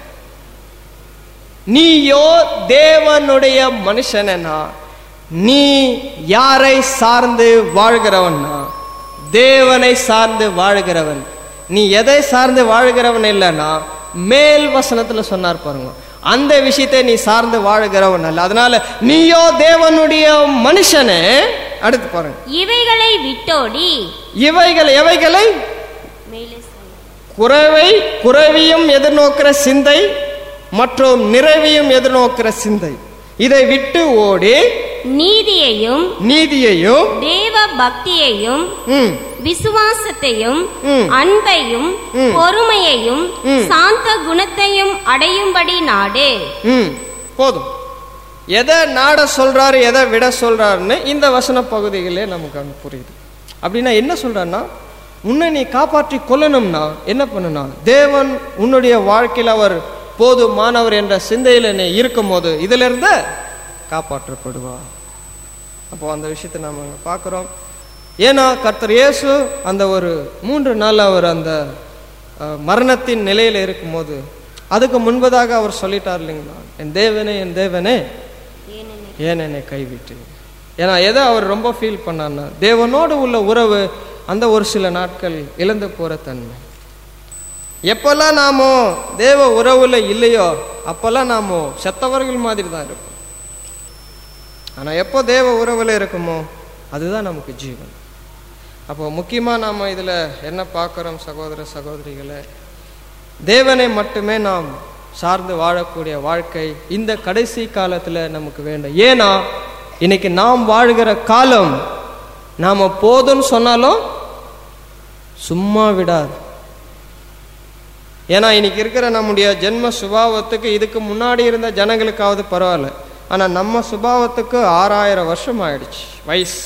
நீயோ தேவனுடைய மனுஷனா நீ யாரை சார்ந்து வாழ்கிறவன்னா தேவனை சார்ந்து வாழ்கிறவன் நீ எதை சார்ந்து வாழ்கிறவன் இல்லைன்னா மேல் வசனத்துல சொன்னார் பாருங்க அந்த விஷயத்தை நீ சார்ந்து வாழ்கிறவன் அல்ல அதனால நீயோ தேவனுடைய மனுஷனே அடுத்து பாருங்க இவைகளை விட்டோடி இவைகள் எவைகளை மேலே சொல்லு. குறைவை குறைவியும் எதிர்நோக்கிற சிந்தை மற்றும் நிறைவையும் எதிர்நோக்கிற சிந்தை இதை விட்டு ஓடி நீதியையும் நீதியையும் தேவ பக்தியையும் ம், விசுவாசத்தையும் ம். அன்பையும் ம். பொறுமையையும் ம். சாந்த குணத்தையும் அடையும்படி நாடு ம், போதும் எதை நாட சொல்றாரு எதை விட சொல்றாருன்னு இந்த வசன பகுதிகளே நமக்கு அங்க புரியுது அப்படின்னா என்ன சொல்றாருன்னா உன்னை நீ காப்பாற்றி கொள்ளணும்னா என்ன பண்ணுனா தேவன் உன்னுடைய வாழ்க்கையில் அவர் போதுமானவர் என்ற சிந்தையில நீ இருக்கும்போது இதுல இருந்து காப்பாற்றப்படுவார் அப்போ அந்த விஷயத்தை நாம அங்க பார்க்குறோம் ஏன்னா கர்த்தர் இயேசு அந்த ஒரு மூன்று நாள் அவர் அந்த அஹ், மரணத்தின் நிலையில இருக்கும்போது அதுக்கு முன்பதாக அவர் சொல்லிட்டார் இல்லைங்களா என் தேவனே என் தேவனே ஏன் என்னை கைவிட்டு ஏன்னா எதை அவர் ரொம்ப ஃபீல் பண்ணார்னா தேவனோடு உள்ள உறவு அந்த ஒரு சில நாட்கள் இழந்து போற தன்மை எப்பெல்லாம் நாமோ தேவ உறவுல இல்லையோ அப்பெல்லாம் நாமோ செத்தவர்கள் மாதிரி தான் இருப்போம் ஆனா எப்போ தேவ உறவுல இருக்குமோ அதுதான் நமக்கு ஜீவன் அப்போ முக்கியமா நாம இதுல என்ன பார்க்குறோம் சகோதர சகோதரிகளை தேவனை மட்டுமே நாம் சார்ந்து வாழக்கூடிய வாழ்க்கை இந்த கடைசி காலத்துல நமக்கு வேண்டும் ஏன்னா இன்னைக்கு நாம் வாழ்கிற காலம் நாம போதும்னு சொன்னாலும் சும்மா விடாது ஏன்னா இன்னைக்கு இருக்கிற நம்முடைய ஜென்ம சுபாவத்துக்கு இதுக்கு முன்னாடி இருந்த ஜனங்களுக்காவது பரவாயில்ல ஆனா நம்ம சுபாவத்துக்கு ஆறாயிரம் வருஷம் ஆயிடுச்சு வயசு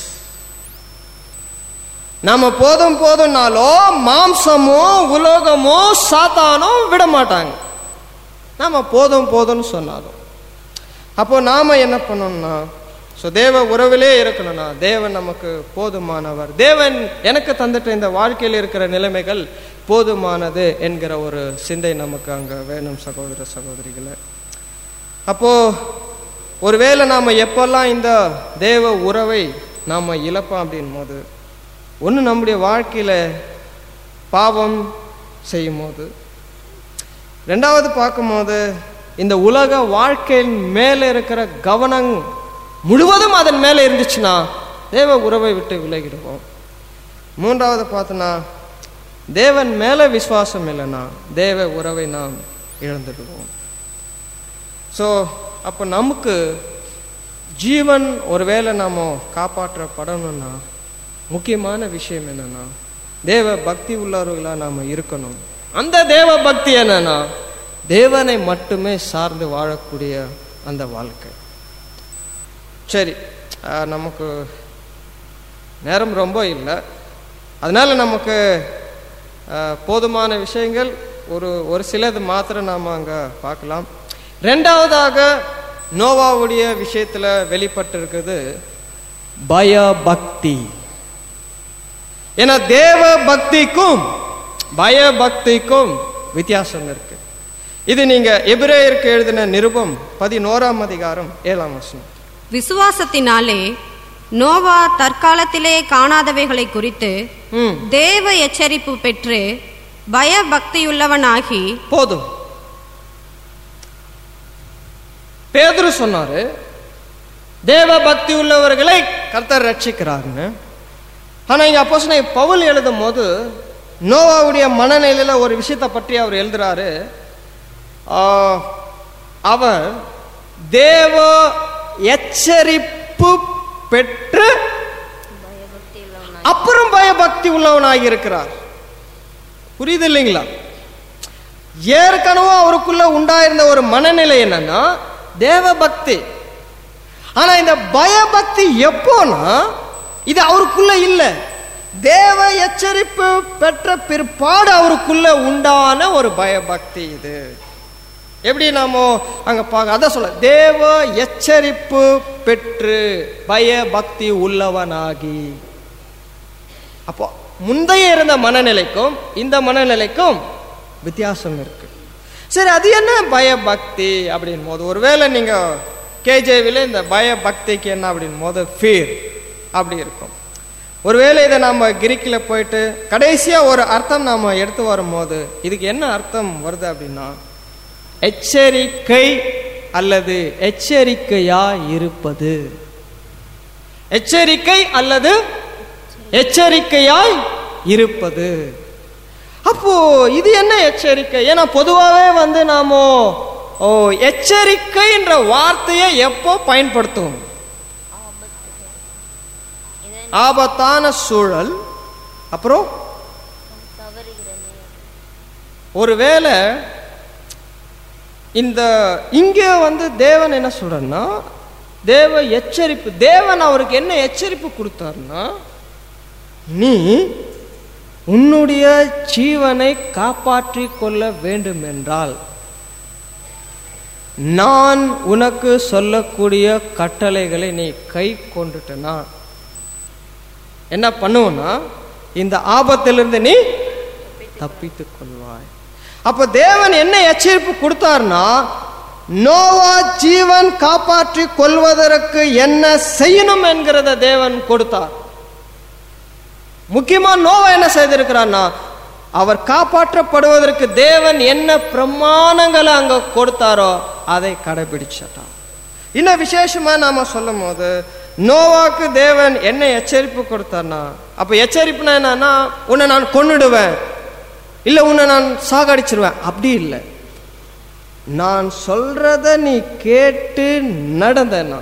நாம போதும் போதும்னாலோ மாம்சமோ உலோகமோ சாத்தானோ விட மாட்டாங்க நாம போதும் போதும்னு சொன்னாலும் அப்போ நாம என்ன பண்ணணும்னா ஸோ தேவ உறவிலே இருக்கணும்னா தேவன் நமக்கு போதுமானவர் தேவன் எனக்கு தந்துட்ட இந்த வாழ்க்கையில் இருக்கிற நிலைமைகள் போதுமானது என்கிற ஒரு சிந்தை நமக்கு அங்க வேணும் சகோதர சகோதரிகளை அப்போ ஒருவேளை நாம எப்பெல்லாம் இந்த தேவ உறவை நாம இழப்போம் அப்படின் போது ஒன்று நம்முடைய வாழ்க்கையில பாவம் செய்யும் போது ரெண்டாவது பார்க்கும்போது இந்த உலக வாழ்க்கையின் மேலே இருக்கிற கவனம் முழுவதும் அதன் மேலே இருந்துச்சுன்னா தேவ உறவை விட்டு விலகிடுவோம் மூன்றாவது பார்த்தோன்னா தேவன் மேலே விசுவாசம் இல்லைன்னா தேவ உறவை நாம் இழந்துடுவோம் ஸோ அப்போ நமக்கு ஜீவன் ஒருவேளை நாம காப்பாற்றப்படணும்னா முக்கியமான விஷயம் என்னன்னா தேவ பக்தி உள்ளவர்களாக நாம் இருக்கணும் அந்த தேவ பக்தி என்னன்னா தேவனை மட்டுமே சார்ந்து வாழக்கூடிய அந்த வாழ்க்கை சரி ஆஹ், நமக்கு நேரம் ரொம்ப இல்லை அதனால நமக்கு ஆஹ், போதுமான விஷயங்கள் ஒரு ஒரு சிலது மாத்திரம் நாம் அங்கே பார்க்கலாம் ரெண்டாவதாக நோவாவுடைய விஷயத்தில் வெளிப்பட்டிருக்கிறது பயபக்தி ஏன்னா தேவ பக்திக்கும் பயபக்திக்கும் வித்தியாசம் இருக்கு இது நீங்க எபிரேயருக்கு எழுதின நிருபம் பதினோராம் அதிகாரம் ஏழாம் வசனம் விசுவாசத்தினாலே நோவா தற்காலத்திலே காணாதவைகளை குறித்து ம் தேவ எச்சரிப்பு பெற்று பயபக்தியுள்ளவனாகி போதும் பேதுரு சொன்னாரு தேவ பக்தி உள்ளவர்களை கர்த்தர் ரட்சிக்கிறாருன்னு ஆனா இங்க அப்போ பவுல் எழுதும் போது நோவாவுடைய மனநிலையில ஒரு விஷயத்தை பற்றி அவர் எழுதுறாரு ஆ, அவர் தேவ எச்சரிப்பு பெற்று அப்புறம் பயபக்தி உள்ளவனாகி இருக்கிறார் புரியுது இல்லைங்களா ஏற்கனவே அவருக்குள்ள உண்டாயிருந்த ஒரு மனநிலை என்னன்னா தேவ பக்தி ஆனா இந்த பயபக்தி எப்போனா இது அவருக்குள்ள இல்ல தேவ எச்சரிப்பு பெற்ற பிற்பாடு அவருக்குள்ள உண்டான ஒரு பயபக்தி இது எப்படி நாம அங்க பார்க்க அதான் சொல்ல தேவ எச்சரிப்பு பெற்று பயபக்தி உள்ளவனாகி அப்போ முந்தைய இருந்த மனநிலைக்கும் இந்த மனநிலைக்கும் வித்தியாசம் இருக்கு சரி அது என்ன பயபக்தி அப்படின் போது ஒருவேளை நீங்க கேஜேவில இந்த பயபக்திக்கு என்ன அப்படின் போது ஃபீர் அப்படி இருக்கும் ஒருவேளை இதை நாம கிரீக்கில் போயிட்டு கடைசியா ஒரு அர்த்தம் நாம எடுத்து வரும்போது இதுக்கு என்ன அர்த்தம் வருது அப்படின்னா எச்சரிக்கை அல்லது எச்சரிக்கையா இருப்பது எச்சரிக்கை அல்லது எச்சரிக்கையாய் இருப்பது அப்போ இது என்ன எச்சரிக்கை ஏன்னா பொதுவாகவே வந்து நாம ஓ எச்சரிக்கைன்ற வார்த்தையை எப்போ பயன்படுத்துவோம் ஆபத்தான சூழல் அப்புறம் ஒருவேளை இந்த இங்க வந்து தேவன் என்ன சொல்றன்னா தேவ எச்சரிப்பு தேவன் அவருக்கு என்ன எச்சரிப்பு கொடுத்தாருன்னா நீ உன்னுடைய ஜீவனை காப்பாற்றிக் கொள்ள வேண்டும் என்றால் நான் உனக்கு சொல்லக்கூடிய கட்டளைகளை நீ கை கொண்டுட்டனா என்ன பண்ணுவனா இந்த ஆபத்திலிருந்து நீ தப்பித்துக் கொள்வாய் அப்ப தேவன் என்ன எச்சரிப்பு கொடுத்தார்னா நோவா ஜீவன் காப்பாற்றிக் கொள்வதற்கு என்ன செய்யணும் என்கிறத தேவன் கொடுத்தார் முக்கியமா நோவா என்ன செய்திருக்கிறான்னா அவர் காப்பாற்றப்படுவதற்கு தேவன் என்ன பிரமாணங்களை அங்க கொடுத்தாரோ அதை கடைபிடிச்சிட்டார் இன்னும் விசேஷமா நாம சொல்லும் போது நோவாக்கு தேவன் என்ன எச்சரிப்பு கொடுத்தார்னா அப்ப எச்சரிப்புனா என்னன்னா உன்னை நான் கொன்னுடுவேன் இல்ல உன்னை நான் சாகடிச்சிருவேன் அப்படி இல்லை நான் சொல்றத நீ கேட்டு நடந்தனா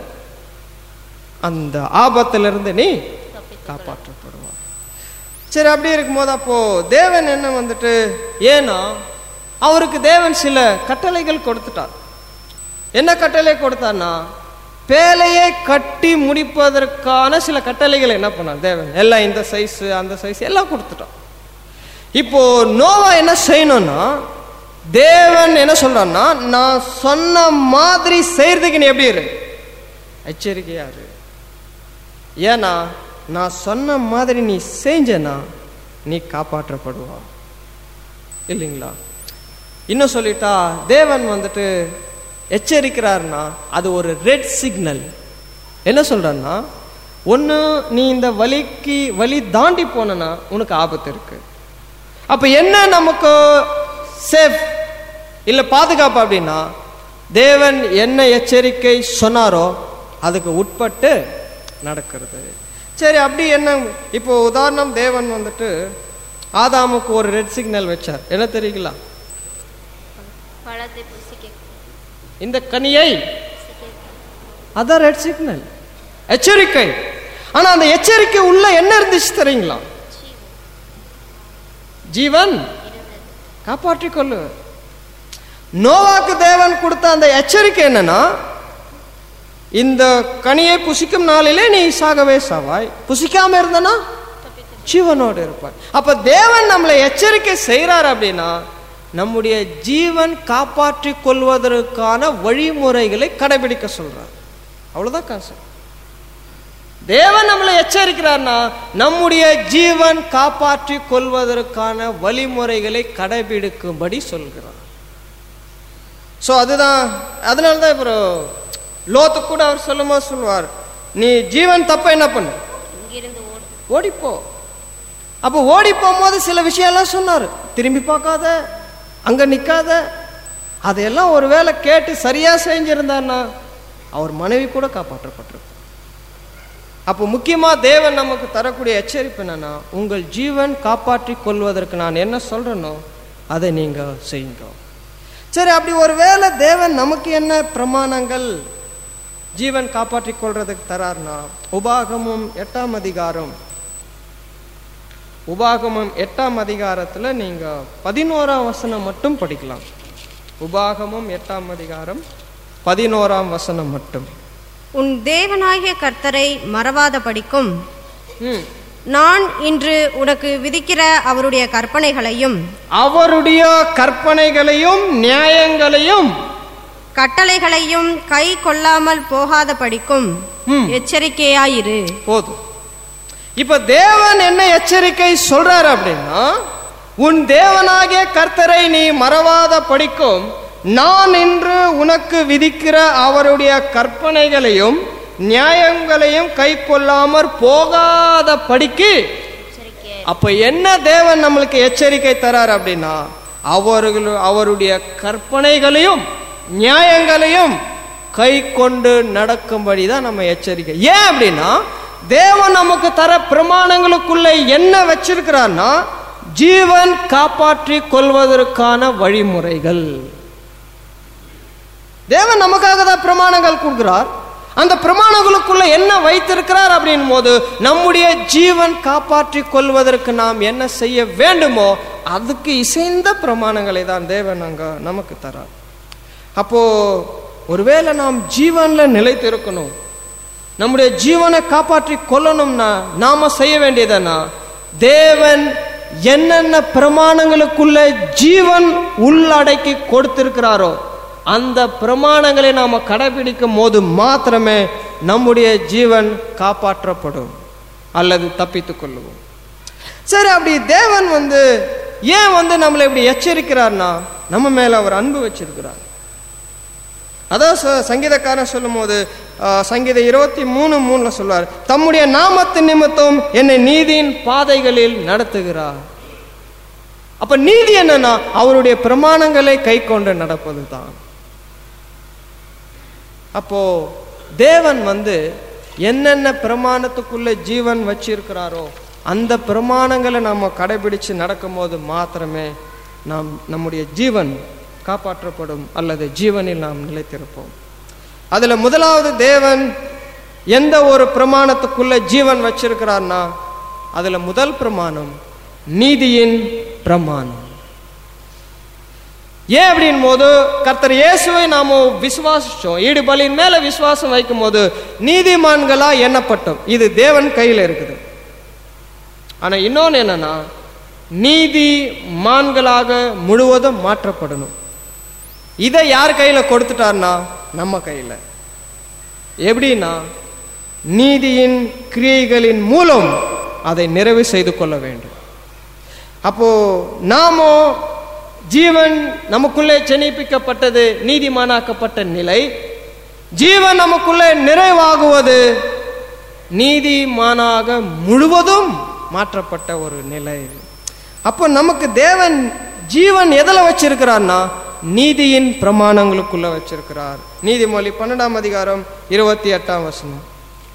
அந்த ஆபத்திலிருந்து நீ காப்பாற்றப்படுவார் சரி அப்படி இருக்கும்போது அப்போ தேவன் என்ன வந்துட்டு ஏன்னா அவருக்கு தேவன் சில கட்டளைகள் கொடுத்துட்டார் என்ன கட்டளை கொடுத்தார்னா பேலையை கட்டி முடிப்பதற்கான சில கட்டளைகள் என்ன பண்ணார் தேவன் எல்லாம் இந்த சைஸ் அந்த சைஸ் எல்லாம் கொடுத்துட்டான் இப்போ நோவா என்ன செய்யணும்னா தேவன் என்ன சொல்றான்னா நான் சொன்ன மாதிரி செய்யறதுக்கு நீ எப்படி இரு எச்சரிக்கையா இரு ஏன்னா நான் சொன்ன மாதிரி நீ செஞ்சனா நீ காப்பாற்றப்படுவா இல்லைங்களா இன்னும் சொல்லிட்டா தேவன் வந்துட்டு எச்சரிக்கிறாருன்னா அது ஒரு ரெட் சிக்னல் என்ன சொல்றன்னா ஒன்று நீ இந்த வலிக்கு வலி தாண்டி போனனா உனக்கு ஆபத்து இருக்கு அப்ப என்ன நமக்கு சேஃப் இல்ல பாதுகாப்பு அப்படின்னா தேவன் என்ன எச்சரிக்கை சொன்னாரோ அதுக்கு உட்பட்டு நடக்கிறது சரி அப்படி என்ன இப்போ உதாரணம் தேவன் வந்துட்டு ஆதாமுக்கு ஒரு ரெட் சிக்னல் வச்சார் என்ன தெரியுங்களா பழத்தை புசிக்க இந்த கனியை அதான் ரெட் சிக்னல் எச்சரிக்கை ஆனா அந்த எச்சரிக்கை உள்ள என்ன இருந்துச்சு தெரியுங்களா ஜீவன் காப்பாற்றிக் கொள்ளு நோவாக்கு தேவன் கொடுத்த அந்த எச்சரிக்கை என்னன்னா இந்த கனியை புசிக்கும் நாளிலே நீ சாகவே சாவாய் புசிக்காம இருந்தனா ஜீவனோடு இருப்பாய் அப்ப தேவன் நம்மளை எச்சரிக்கை செய்யறார் அப்படின்னா நம்முடைய ஜீவன் காப்பாற்றிக் கொள்வதற்கான வழிமுறைகளை கடைபிடிக்க சொல்றார் அவ்வளவுதான் கான்செப்ட் தேவன் நம்மளை எச்சரிக்கிறார்னா நம்முடைய ஜீவன் காப்பாற்றி கொள்வதற்கான வழிமுறைகளை கடைபிடிக்கும்படி சொல்கிறார் ஸோ அதுதான் அதனால தான் இப்போ லோத்து கூட அவர் சொல்லும்போது சொல்லுவார் நீ ஜீவன் தப்ப என்ன பண்ணு இங்கிருந்து ஓடு ஓடிப்போ அப்போ ஓடி போகும்போது சில விஷயம்லாம் சொன்னார் திரும்பி பார்க்காத அங்க நிக்காத அதையெல்லாம் ஒரு வேளை கேட்டு சரியா செஞ்சிருந்தான்னா அவர் மனைவி கூட காப்பாற்றப்பட்டிருப்பார் அப்போ முக்கியமா தேவன் நமக்கு தரக்கூடிய எச்சரிப்பு என்னன்னா உங்கள் ஜீவன் காப்பாற்றி கொள்வதற்கு நான் என்ன சொல்றேனோ அதை நீங்க செய்யுங்க சரி அப்படி ஒருவேளை தேவன் நமக்கு என்ன பிரமாணங்கள் ஜீவன் காப்பாற்றிக் கொள்றதுக்கு தரார்னா உபாகமும் எட்டாம் அதிகாரம் உபாகமம் எட்டாம் அதிகாரத்துல நீங்க பதினோராம் வசனம் மட்டும் படிக்கலாம் உபாகமம் எட்டாம் அதிகாரம் பதினோராம் வசனம் மட்டும் உன் தேவனாகிய கர்த்தரை மறவாத படிக்கும் ம். நான் இன்று உனக்கு விதிக்கிற அவருடைய கற்பனைகளையும் அவருடைய கற்பனைகளையும் நியாயங்களையும் கட்டளைகளையும் கை கொள்ளாமல் போகாத படிக்கும் ம். எச்சரிக்கையாயிரு போதும் இப்ப தேவன் என்ன எச்சரிக்கை சொல்றாரு அப்படின்னா உன் தேவனாகிய கர்த்தரை நீ மறவாத படிக்கும் நான் இன்று உனக்கு விதிக்கிற அவருடைய கற்பனைகளையும் நியாயங்களையும் கை கொள்ளாமற் போகாத படிக்கு எச்சரிக்கை அப்ப என்ன தேவன் நம்மளுக்கு எச்சரிக்கை தரார் அப்படின்னா அவர்கள் அவருடைய கற்பனைகளையும் நியாயங்களையும் கை கொண்டு நடக்கும்படி தான் நம்ம எச்சரிக்கை ஏன் அப்படின்னா தேவன் நமக்கு தர பிரமாணங்களுக்குள்ள என்ன வச்சிருக்கிறார்னா ஜீவன் காப்பாற்றி கொள்வதற்கான வழிமுறைகள் தேவன் நமக்காக தான் பிரமாணங்கள் கொடுக்கிறார் அந்த பிரமாணங்களுக்குள்ள என்ன வைத்திருக்கிறார் அப்படின் போது நம்முடைய ஜீவன் காப்பாற்றி கொள்வதற்கு நாம் என்ன செய்ய வேண்டுமோ அதுக்கு இசைந்த பிரமாணங்களை தான் தேவன் அங்க நமக்கு தரார் அப்போ ஒருவேளை நாம் ஜீவன்ல நிலைத்திருக்கணும் நம்முடைய ஜீவனை காப்பாற்றி கொள்ளணும்னா நாம செய்ய வேண்டியதுன்னா தேவன் என்னென்ன பிரமாணங்களுக்குள்ள ஜீவன் உள்ளடக்கி கொடுத்திருக்கிறாரோ அந்த பிரமாணங்களை நாம கடைபிடிக்கும் போது மாத்திரமே நம்முடைய ஜீவன் காப்பாற்றப்படும் அல்லது தப்பித்துக் கொள்ளுவோம் சரி அப்படி தேவன் வந்து ஏன் வந்து நம்மளை இப்படி எச்சரிக்கிறார்னா நம்ம மேல அவர் அன்பு வச்சிருக்கிறார் அதான் ச- சங்கீதக்காரன் சொல்லும் போது சங்கீத இருபத்தி மூணு மூணுல சொல்வார் தம்முடைய நாமத்தின் நிமித்தம் என்னை நீதியின் பாதைகளில் நடத்துகிறார் அப்ப நீதி என்னன்னா அவருடைய பிரமாணங்களை கை கொண்டு நடப்பது தான் அப்போ தேவன் வந்து என்னென்ன பிரமாணத்துக்குள்ள ஜீவன் வச்சிருக்கிறாரோ அந்த பிரமாணங்களை நாம கடைபிடிச்சு நடக்கும்போது மாத்திரமே நாம் நம்முடைய ஜீவன் காப்பாற்றப்படும் அல்லது ஜீவனில் நாம் நிலைத்திருப்போம் அதுல முதலாவது தேவன் எந்த ஒரு பிரமாணத்துக்குள்ள ஜீவன் வச்சிருக்கிறார்னா அதுல முதல் பிரமாணம் நீதியின் பிரமாணம் ஏன் அப்படின் போது கர்த்தர் இயேசுவை நாம விசுவாசிச்சோம் ஈடு பலியின் மேல விசுவாசம் வைக்கும் போது நீதிமான்களா எண்ணப்பட்டோம் இது தேவன் கையில இருக்குது ஆனா இன்னொன்னு என்னன்னா நீதி மான்களாக முழுவதும் மாற்றப்படணும் இதை யார் கையில கொடுத்துட்டார்னா நம்ம கையில எப்படின்னா நீதியின் கிரியைகளின் மூலம் அதை நிறைவு செய்து கொள்ள வேண்டும் அப்போ நாமோ ஜீவன் நமக்குள்ளே ஜெனிப்பிக்கப்பட்டது நீதிமானாக்கப்பட்ட நிலை ஜீவன் நமக்குள்ளே நிறைவாகுவது நீதிமானாக முழுவதும் மாற்றப்பட்ட ஒரு நிலை அப்போ நமக்கு தேவன் ஜீவன் எதில் வச்சிருக்கிறார்னா நீதியின் பிரமாணங்களுக்குள்ள வச்சிருக்கிறார் நீதிமொழி பன்னெண்டாம் அதிகாரம் இருபத்தி எட்டாம் வசனம்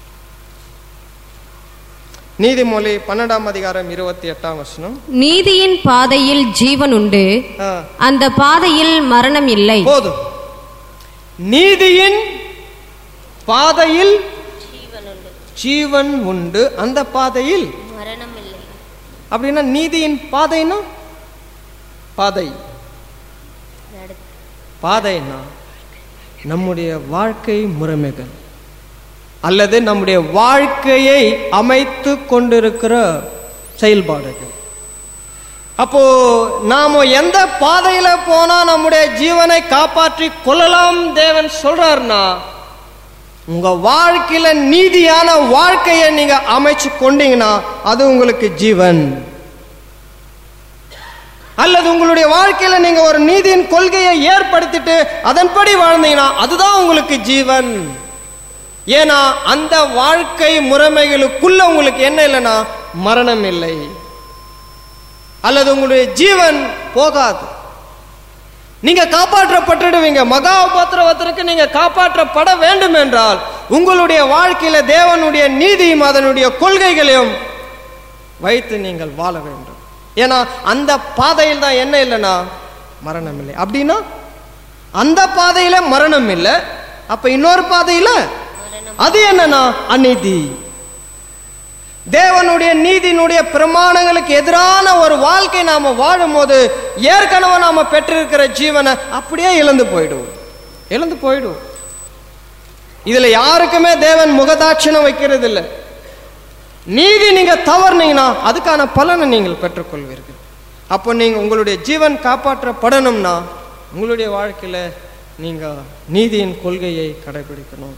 நீதிமொழி பன்னெண்டாம் அதிகாரம் இருபத்தி எட்டாம் வசனம் நீதியின் பாதையில் ஜீவன் உண்டு ஆ, அந்த பாதையில் மரணம் இல்லை போதும் நீதியின் பாதையில் ஜீவன் உண்டு அந்த பாதையில் மரணம் இல்லை அப்படின்னா நீதியின் பாதைன்னா பாதை நட- பாதைன்னா நம்முடைய வாழ்க்கை முறைமைகள் அல்லது நம்முடைய வாழ்க்கையை அமைத்து கொண்டிருக்கிற செயல்பாடுகள் அப்போ நாம எந்த பாதையில போனா நம்முடைய ஜீவனை காப்பாற்றி கொள்ளலாம் தேவன் சொல்றாருன்னா உங்க வாழ்க்கையில நீதியான வாழ்க்கையை நீங்க அமைச்சு கொண்டீங்கன்னா அது உங்களுக்கு ஜீவன் அல்லது உங்களுடைய வாழ்க்கையில நீங்க ஒரு நீதியின் கொள்கையை ஏற்படுத்திட்டு அதன்படி வாழ்ந்தீங்கன்னா அதுதான் உங்களுக்கு ஜீவன் ஏன்னா அந்த வாழ்க்கை முறைமைகளுக்குள்ள உங்களுக்கு என்ன இல்லைன்னா மரணம் இல்லை அல்லது உங்களுடைய ஜீவன் போகாது நீங்க காப்பாற்றப்பட்டுடுவீங்க மகா உபத்திரவத்திற்கு நீங்க காப்பாற்றப்பட வேண்டும் என்றால் உங்களுடைய வாழ்க்கையில தேவனுடைய நீதியும் அதனுடைய கொள்கைகளையும் வைத்து நீங்கள் வாழ வேண்டும் ஏன்னா அந்த பாதையில் தான் என்ன இல்லைன்னா மரணம் இல்லை அப்படின்னா அந்த பாதையில மரணம் இல்லை அப்ப இன்னொரு பாதையில அது என்னன்னா அநீதி தேவனுடைய நீதியினுடைய பிரமாணங்களுக்கு எதிரான ஒரு வாழ்க்கை நாம வாழும்போது ஏற்கனவே நாம பெற்றிருக்கிற ஜீவனை அப்படியே இழந்து போயிடுவோம் இழந்து போயிடுவோம் இதுல யாருக்குமே தேவன் முகதாட்சணம் வைக்கிறது இல்லை நீதி நீங்க தவறுனீங்கன்னா அதுக்கான பலனை நீங்கள் பெற்றுக்கொள்வீர்கள் அப்போ நீங்க உங்களுடைய ஜீவன் காப்பாற்றப்படணும்னா உங்களுடைய வாழ்க்கையில நீங்க நீதியின் கொள்கையை கடைபிடிக்கணும்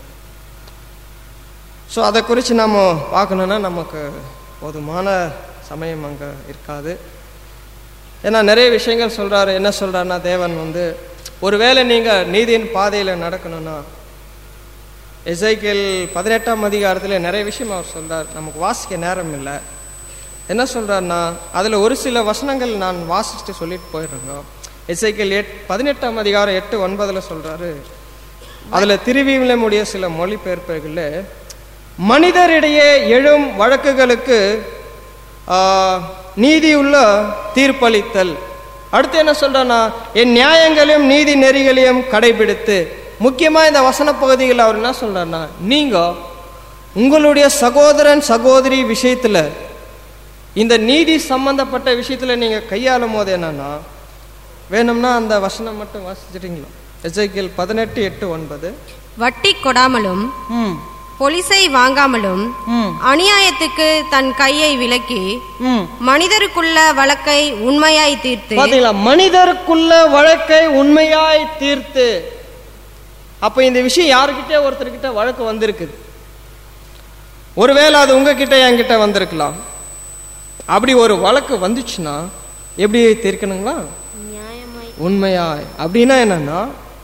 ஸோ அதை குறித்து நம்ம பார்க்கணுன்னா நமக்கு போதுமான சமயம் அங்கே இருக்காது ஏன்னா நிறைய விஷயங்கள் சொல்கிறாரு என்ன சொல்கிறாருன்னா தேவன் வந்து ஒருவேளை நீங்கள் நீதியின் பாதையில் நடக்கணும்னா எசைக்கேல் பதினெட்டாம் அதிகாரத்தில் நிறைய விஷயம் அவர் சொல்றார் நமக்கு வாசிக்க நேரம் இல்லை என்ன சொல்றாருன்னா அதில் ஒரு சில வசனங்கள் நான் வாசிச்சுட்டு சொல்லிட்டு போயிடுறேங்க எசைக்கேல் எட் பதினெட்டாம் அதிகாரம் எட்டு ஒன்பதில் சொல்றாரு அதில் திருவிவிலமுடைய சில மொழிபெயர்ப்புகளில் மனிதரிடையே எழும் வழக்குகளுக்கு ஆ, நீதியுள்ள தீர்ப்பளித்தல் அடுத்து என்ன சொல்றான்னா என் நியாயங்களையும் நீதி நெறிகளையும் கடைபிடித்து முக்கியமா இந்த வசன பகுதியில் அவர் என்ன சொல்றாருன்னா நீங்க உங்களுடைய சகோதரன் சகோதரி விஷயத்துல இந்த நீதி சம்பந்தப்பட்ட விஷயத்துல நீங்க கையாளும் போது என்னன்னா வேணும்னா அந்த வசனம் மட்டும் வாசிச்சிட்டீங்களா எசைக்கியல் பதினெட்டு எட்டு ஒன்பது வட்டி கொடாமலும் ம் பொலிசை வாங்காமலும் ம் அநியாயத்துக்கு தன் கையை விலக்கி ம் மனிதருக்குள்ள வழக்கை உண்மையாய் தீர்த்து பாத்தீங்களா மனிதருக்குள்ள வழக்கை உண்மையாய் தீர்த்து அப்ப இந்த விஷயம் யாருக்கிட்ட ஒருத்தர்கிட்ட வழக்கு வந்திருக்குது ஒருவேளை அது உங்ககிட்ட என்கிட்ட வந்திருக்கலாம் அப்படி ஒரு வழக்கு வந்துச்சுன்னா எப்படி தீர்க்கணுங்களா உண்மையாய் அப்படின்னா என்னன்னா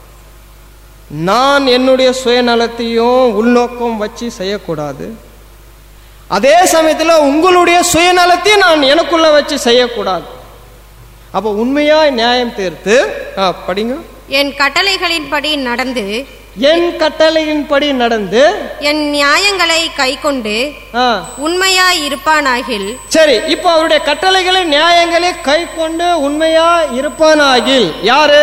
நான் என்னுடைய சுயநலத்தையும் உள்நோக்கம் வச்சு செய்யக்கூடாது அதே சமயத்துல உங்களுடைய சுயநலத்தையும் நான் எனக்குள்ள வச்சு செய்யக்கூடாது அப்போ உண்மையாய் நியாயம் தீர்த்து ஆ, படிங்க என் கட்டளைகளின்படி நடந்து என் கட்டளையின்படி நடந்து என் நியாயங்களை கைக்கொண்டு ஆ, உண்மையாய் இருப்பானாகில் சரி இப்போ அவருடைய கட்டளைகளை நியாயங்களை கை கொண்டு உண்மையா இருப்பானாகில் யாரு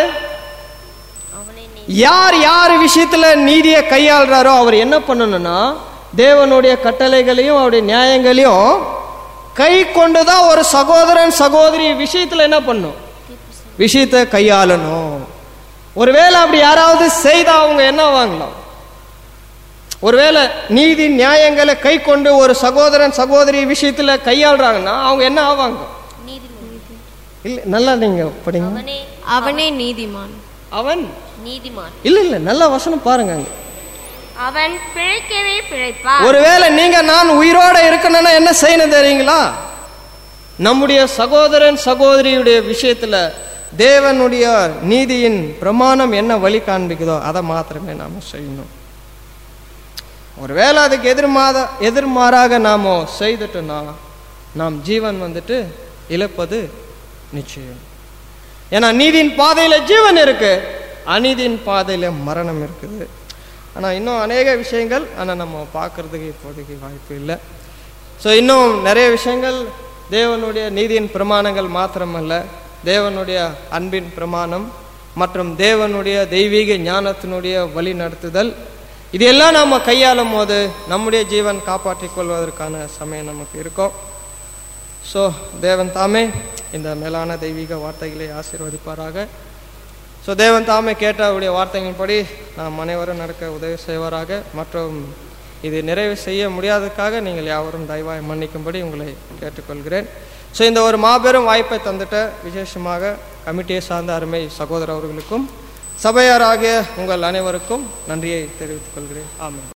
யார் யார் விஷயத்துல நீதியை கையாளுறாரோ அவர் என்ன பண்ணணும்னா தேவனுடைய கட்டளைகளையும் அவருடைய நியாயங்களையும் கை கொண்டுதான் ஒரு சகோதரன் சகோதரி விஷயத்துல என்ன பண்ணும் விஷயத்தை கையாளணும் ஒருவேளை அப்படி யாராவது செய்தா அவங்க என்ன வாங்கலாம் ஒருவேளை நீதி நியாயங்களை கை கொண்டு ஒரு சகோதரன் சகோதரி விஷயத்துல கையாளுறாங்கன்னா அவங்க என்ன ஆவாங்க இல்ல நல்லா நீங்க படிங்க அவனே அவனே நீதிமான் அவன் நீதிமான் இல்ல இல்ல நல்ல வசனம் பாருங்க அங்க. அவன் பிழைக்கவே பிழைப்பான் ஒருவேளை நீங்க நான் உயிரோட இருக்கணும்னா என்ன செய்யணும் தெரியுங்களா நம்முடைய சகோதரன் சகோதரியுடைய விஷயத்துல தேவனுடைய நீதியின் பிரமாணம் என்ன வழி காண்பிக்குதோ அதை மாத்திரமே நாம செய்யணும் ஒருவேளை அதுக்கு எதிர்மாத எதிர்மாறாக நாம செய்துட்டோம்னா நாம் ஜீவன் வந்துட்டு இழப்பது நிச்சயம் ஏன்னா நீதியின் பாதையில ஜீவன் இருக்கு அநீதியின் பாதையில மரணம் இருக்குது ஆனா இன்னும் அநேக விஷயங்கள் ஆனா நம்ம பார்க்கறதுக்கு இப்போதைக்கு வாய்ப்பு இல்லை ஸோ இன்னும் நிறைய விஷயங்கள் தேவனுடைய நீதியின் பிரமாணங்கள் மாத்திரமல்ல தேவனுடைய அன்பின் பிரமாணம் மற்றும் தேவனுடைய தெய்வீக ஞானத்தினுடைய வழி நடத்துதல் இதெல்லாம் நாம கையாளும் போது நம்முடைய ஜீவன் காப்பாற்றிக் கொள்வதற்கான சமயம் நமக்கு இருக்கும் ஸோ தேவன் தாமே இந்த மேலான தெய்வீக வார்த்தைகளை ஆசீர்வதிப்பாராக ஸோ தேவன் தாமே கேட்ட அவருடைய வார்த்தைகளின்படி நாம் அனைவரும் நடக்க உதவி செய்வாராக மற்றும் இது நிறைவு செய்ய முடியாததுக்காக நீங்கள் யாவரும் தயவாய் மன்னிக்கும்படி உங்களை கேட்டுக்கொள்கிறேன் ஸோ இந்த ஒரு மாபெரும் வாய்ப்பை தந்துட்ட விசேஷமாக கமிட்டியை சார்ந்த அருமை சகோதரர் அவர்களுக்கும் சபையாராகிய உங்கள் அனைவருக்கும் நன்றியை தெரிவித்துக் கொள்கிறேன் ஆமென்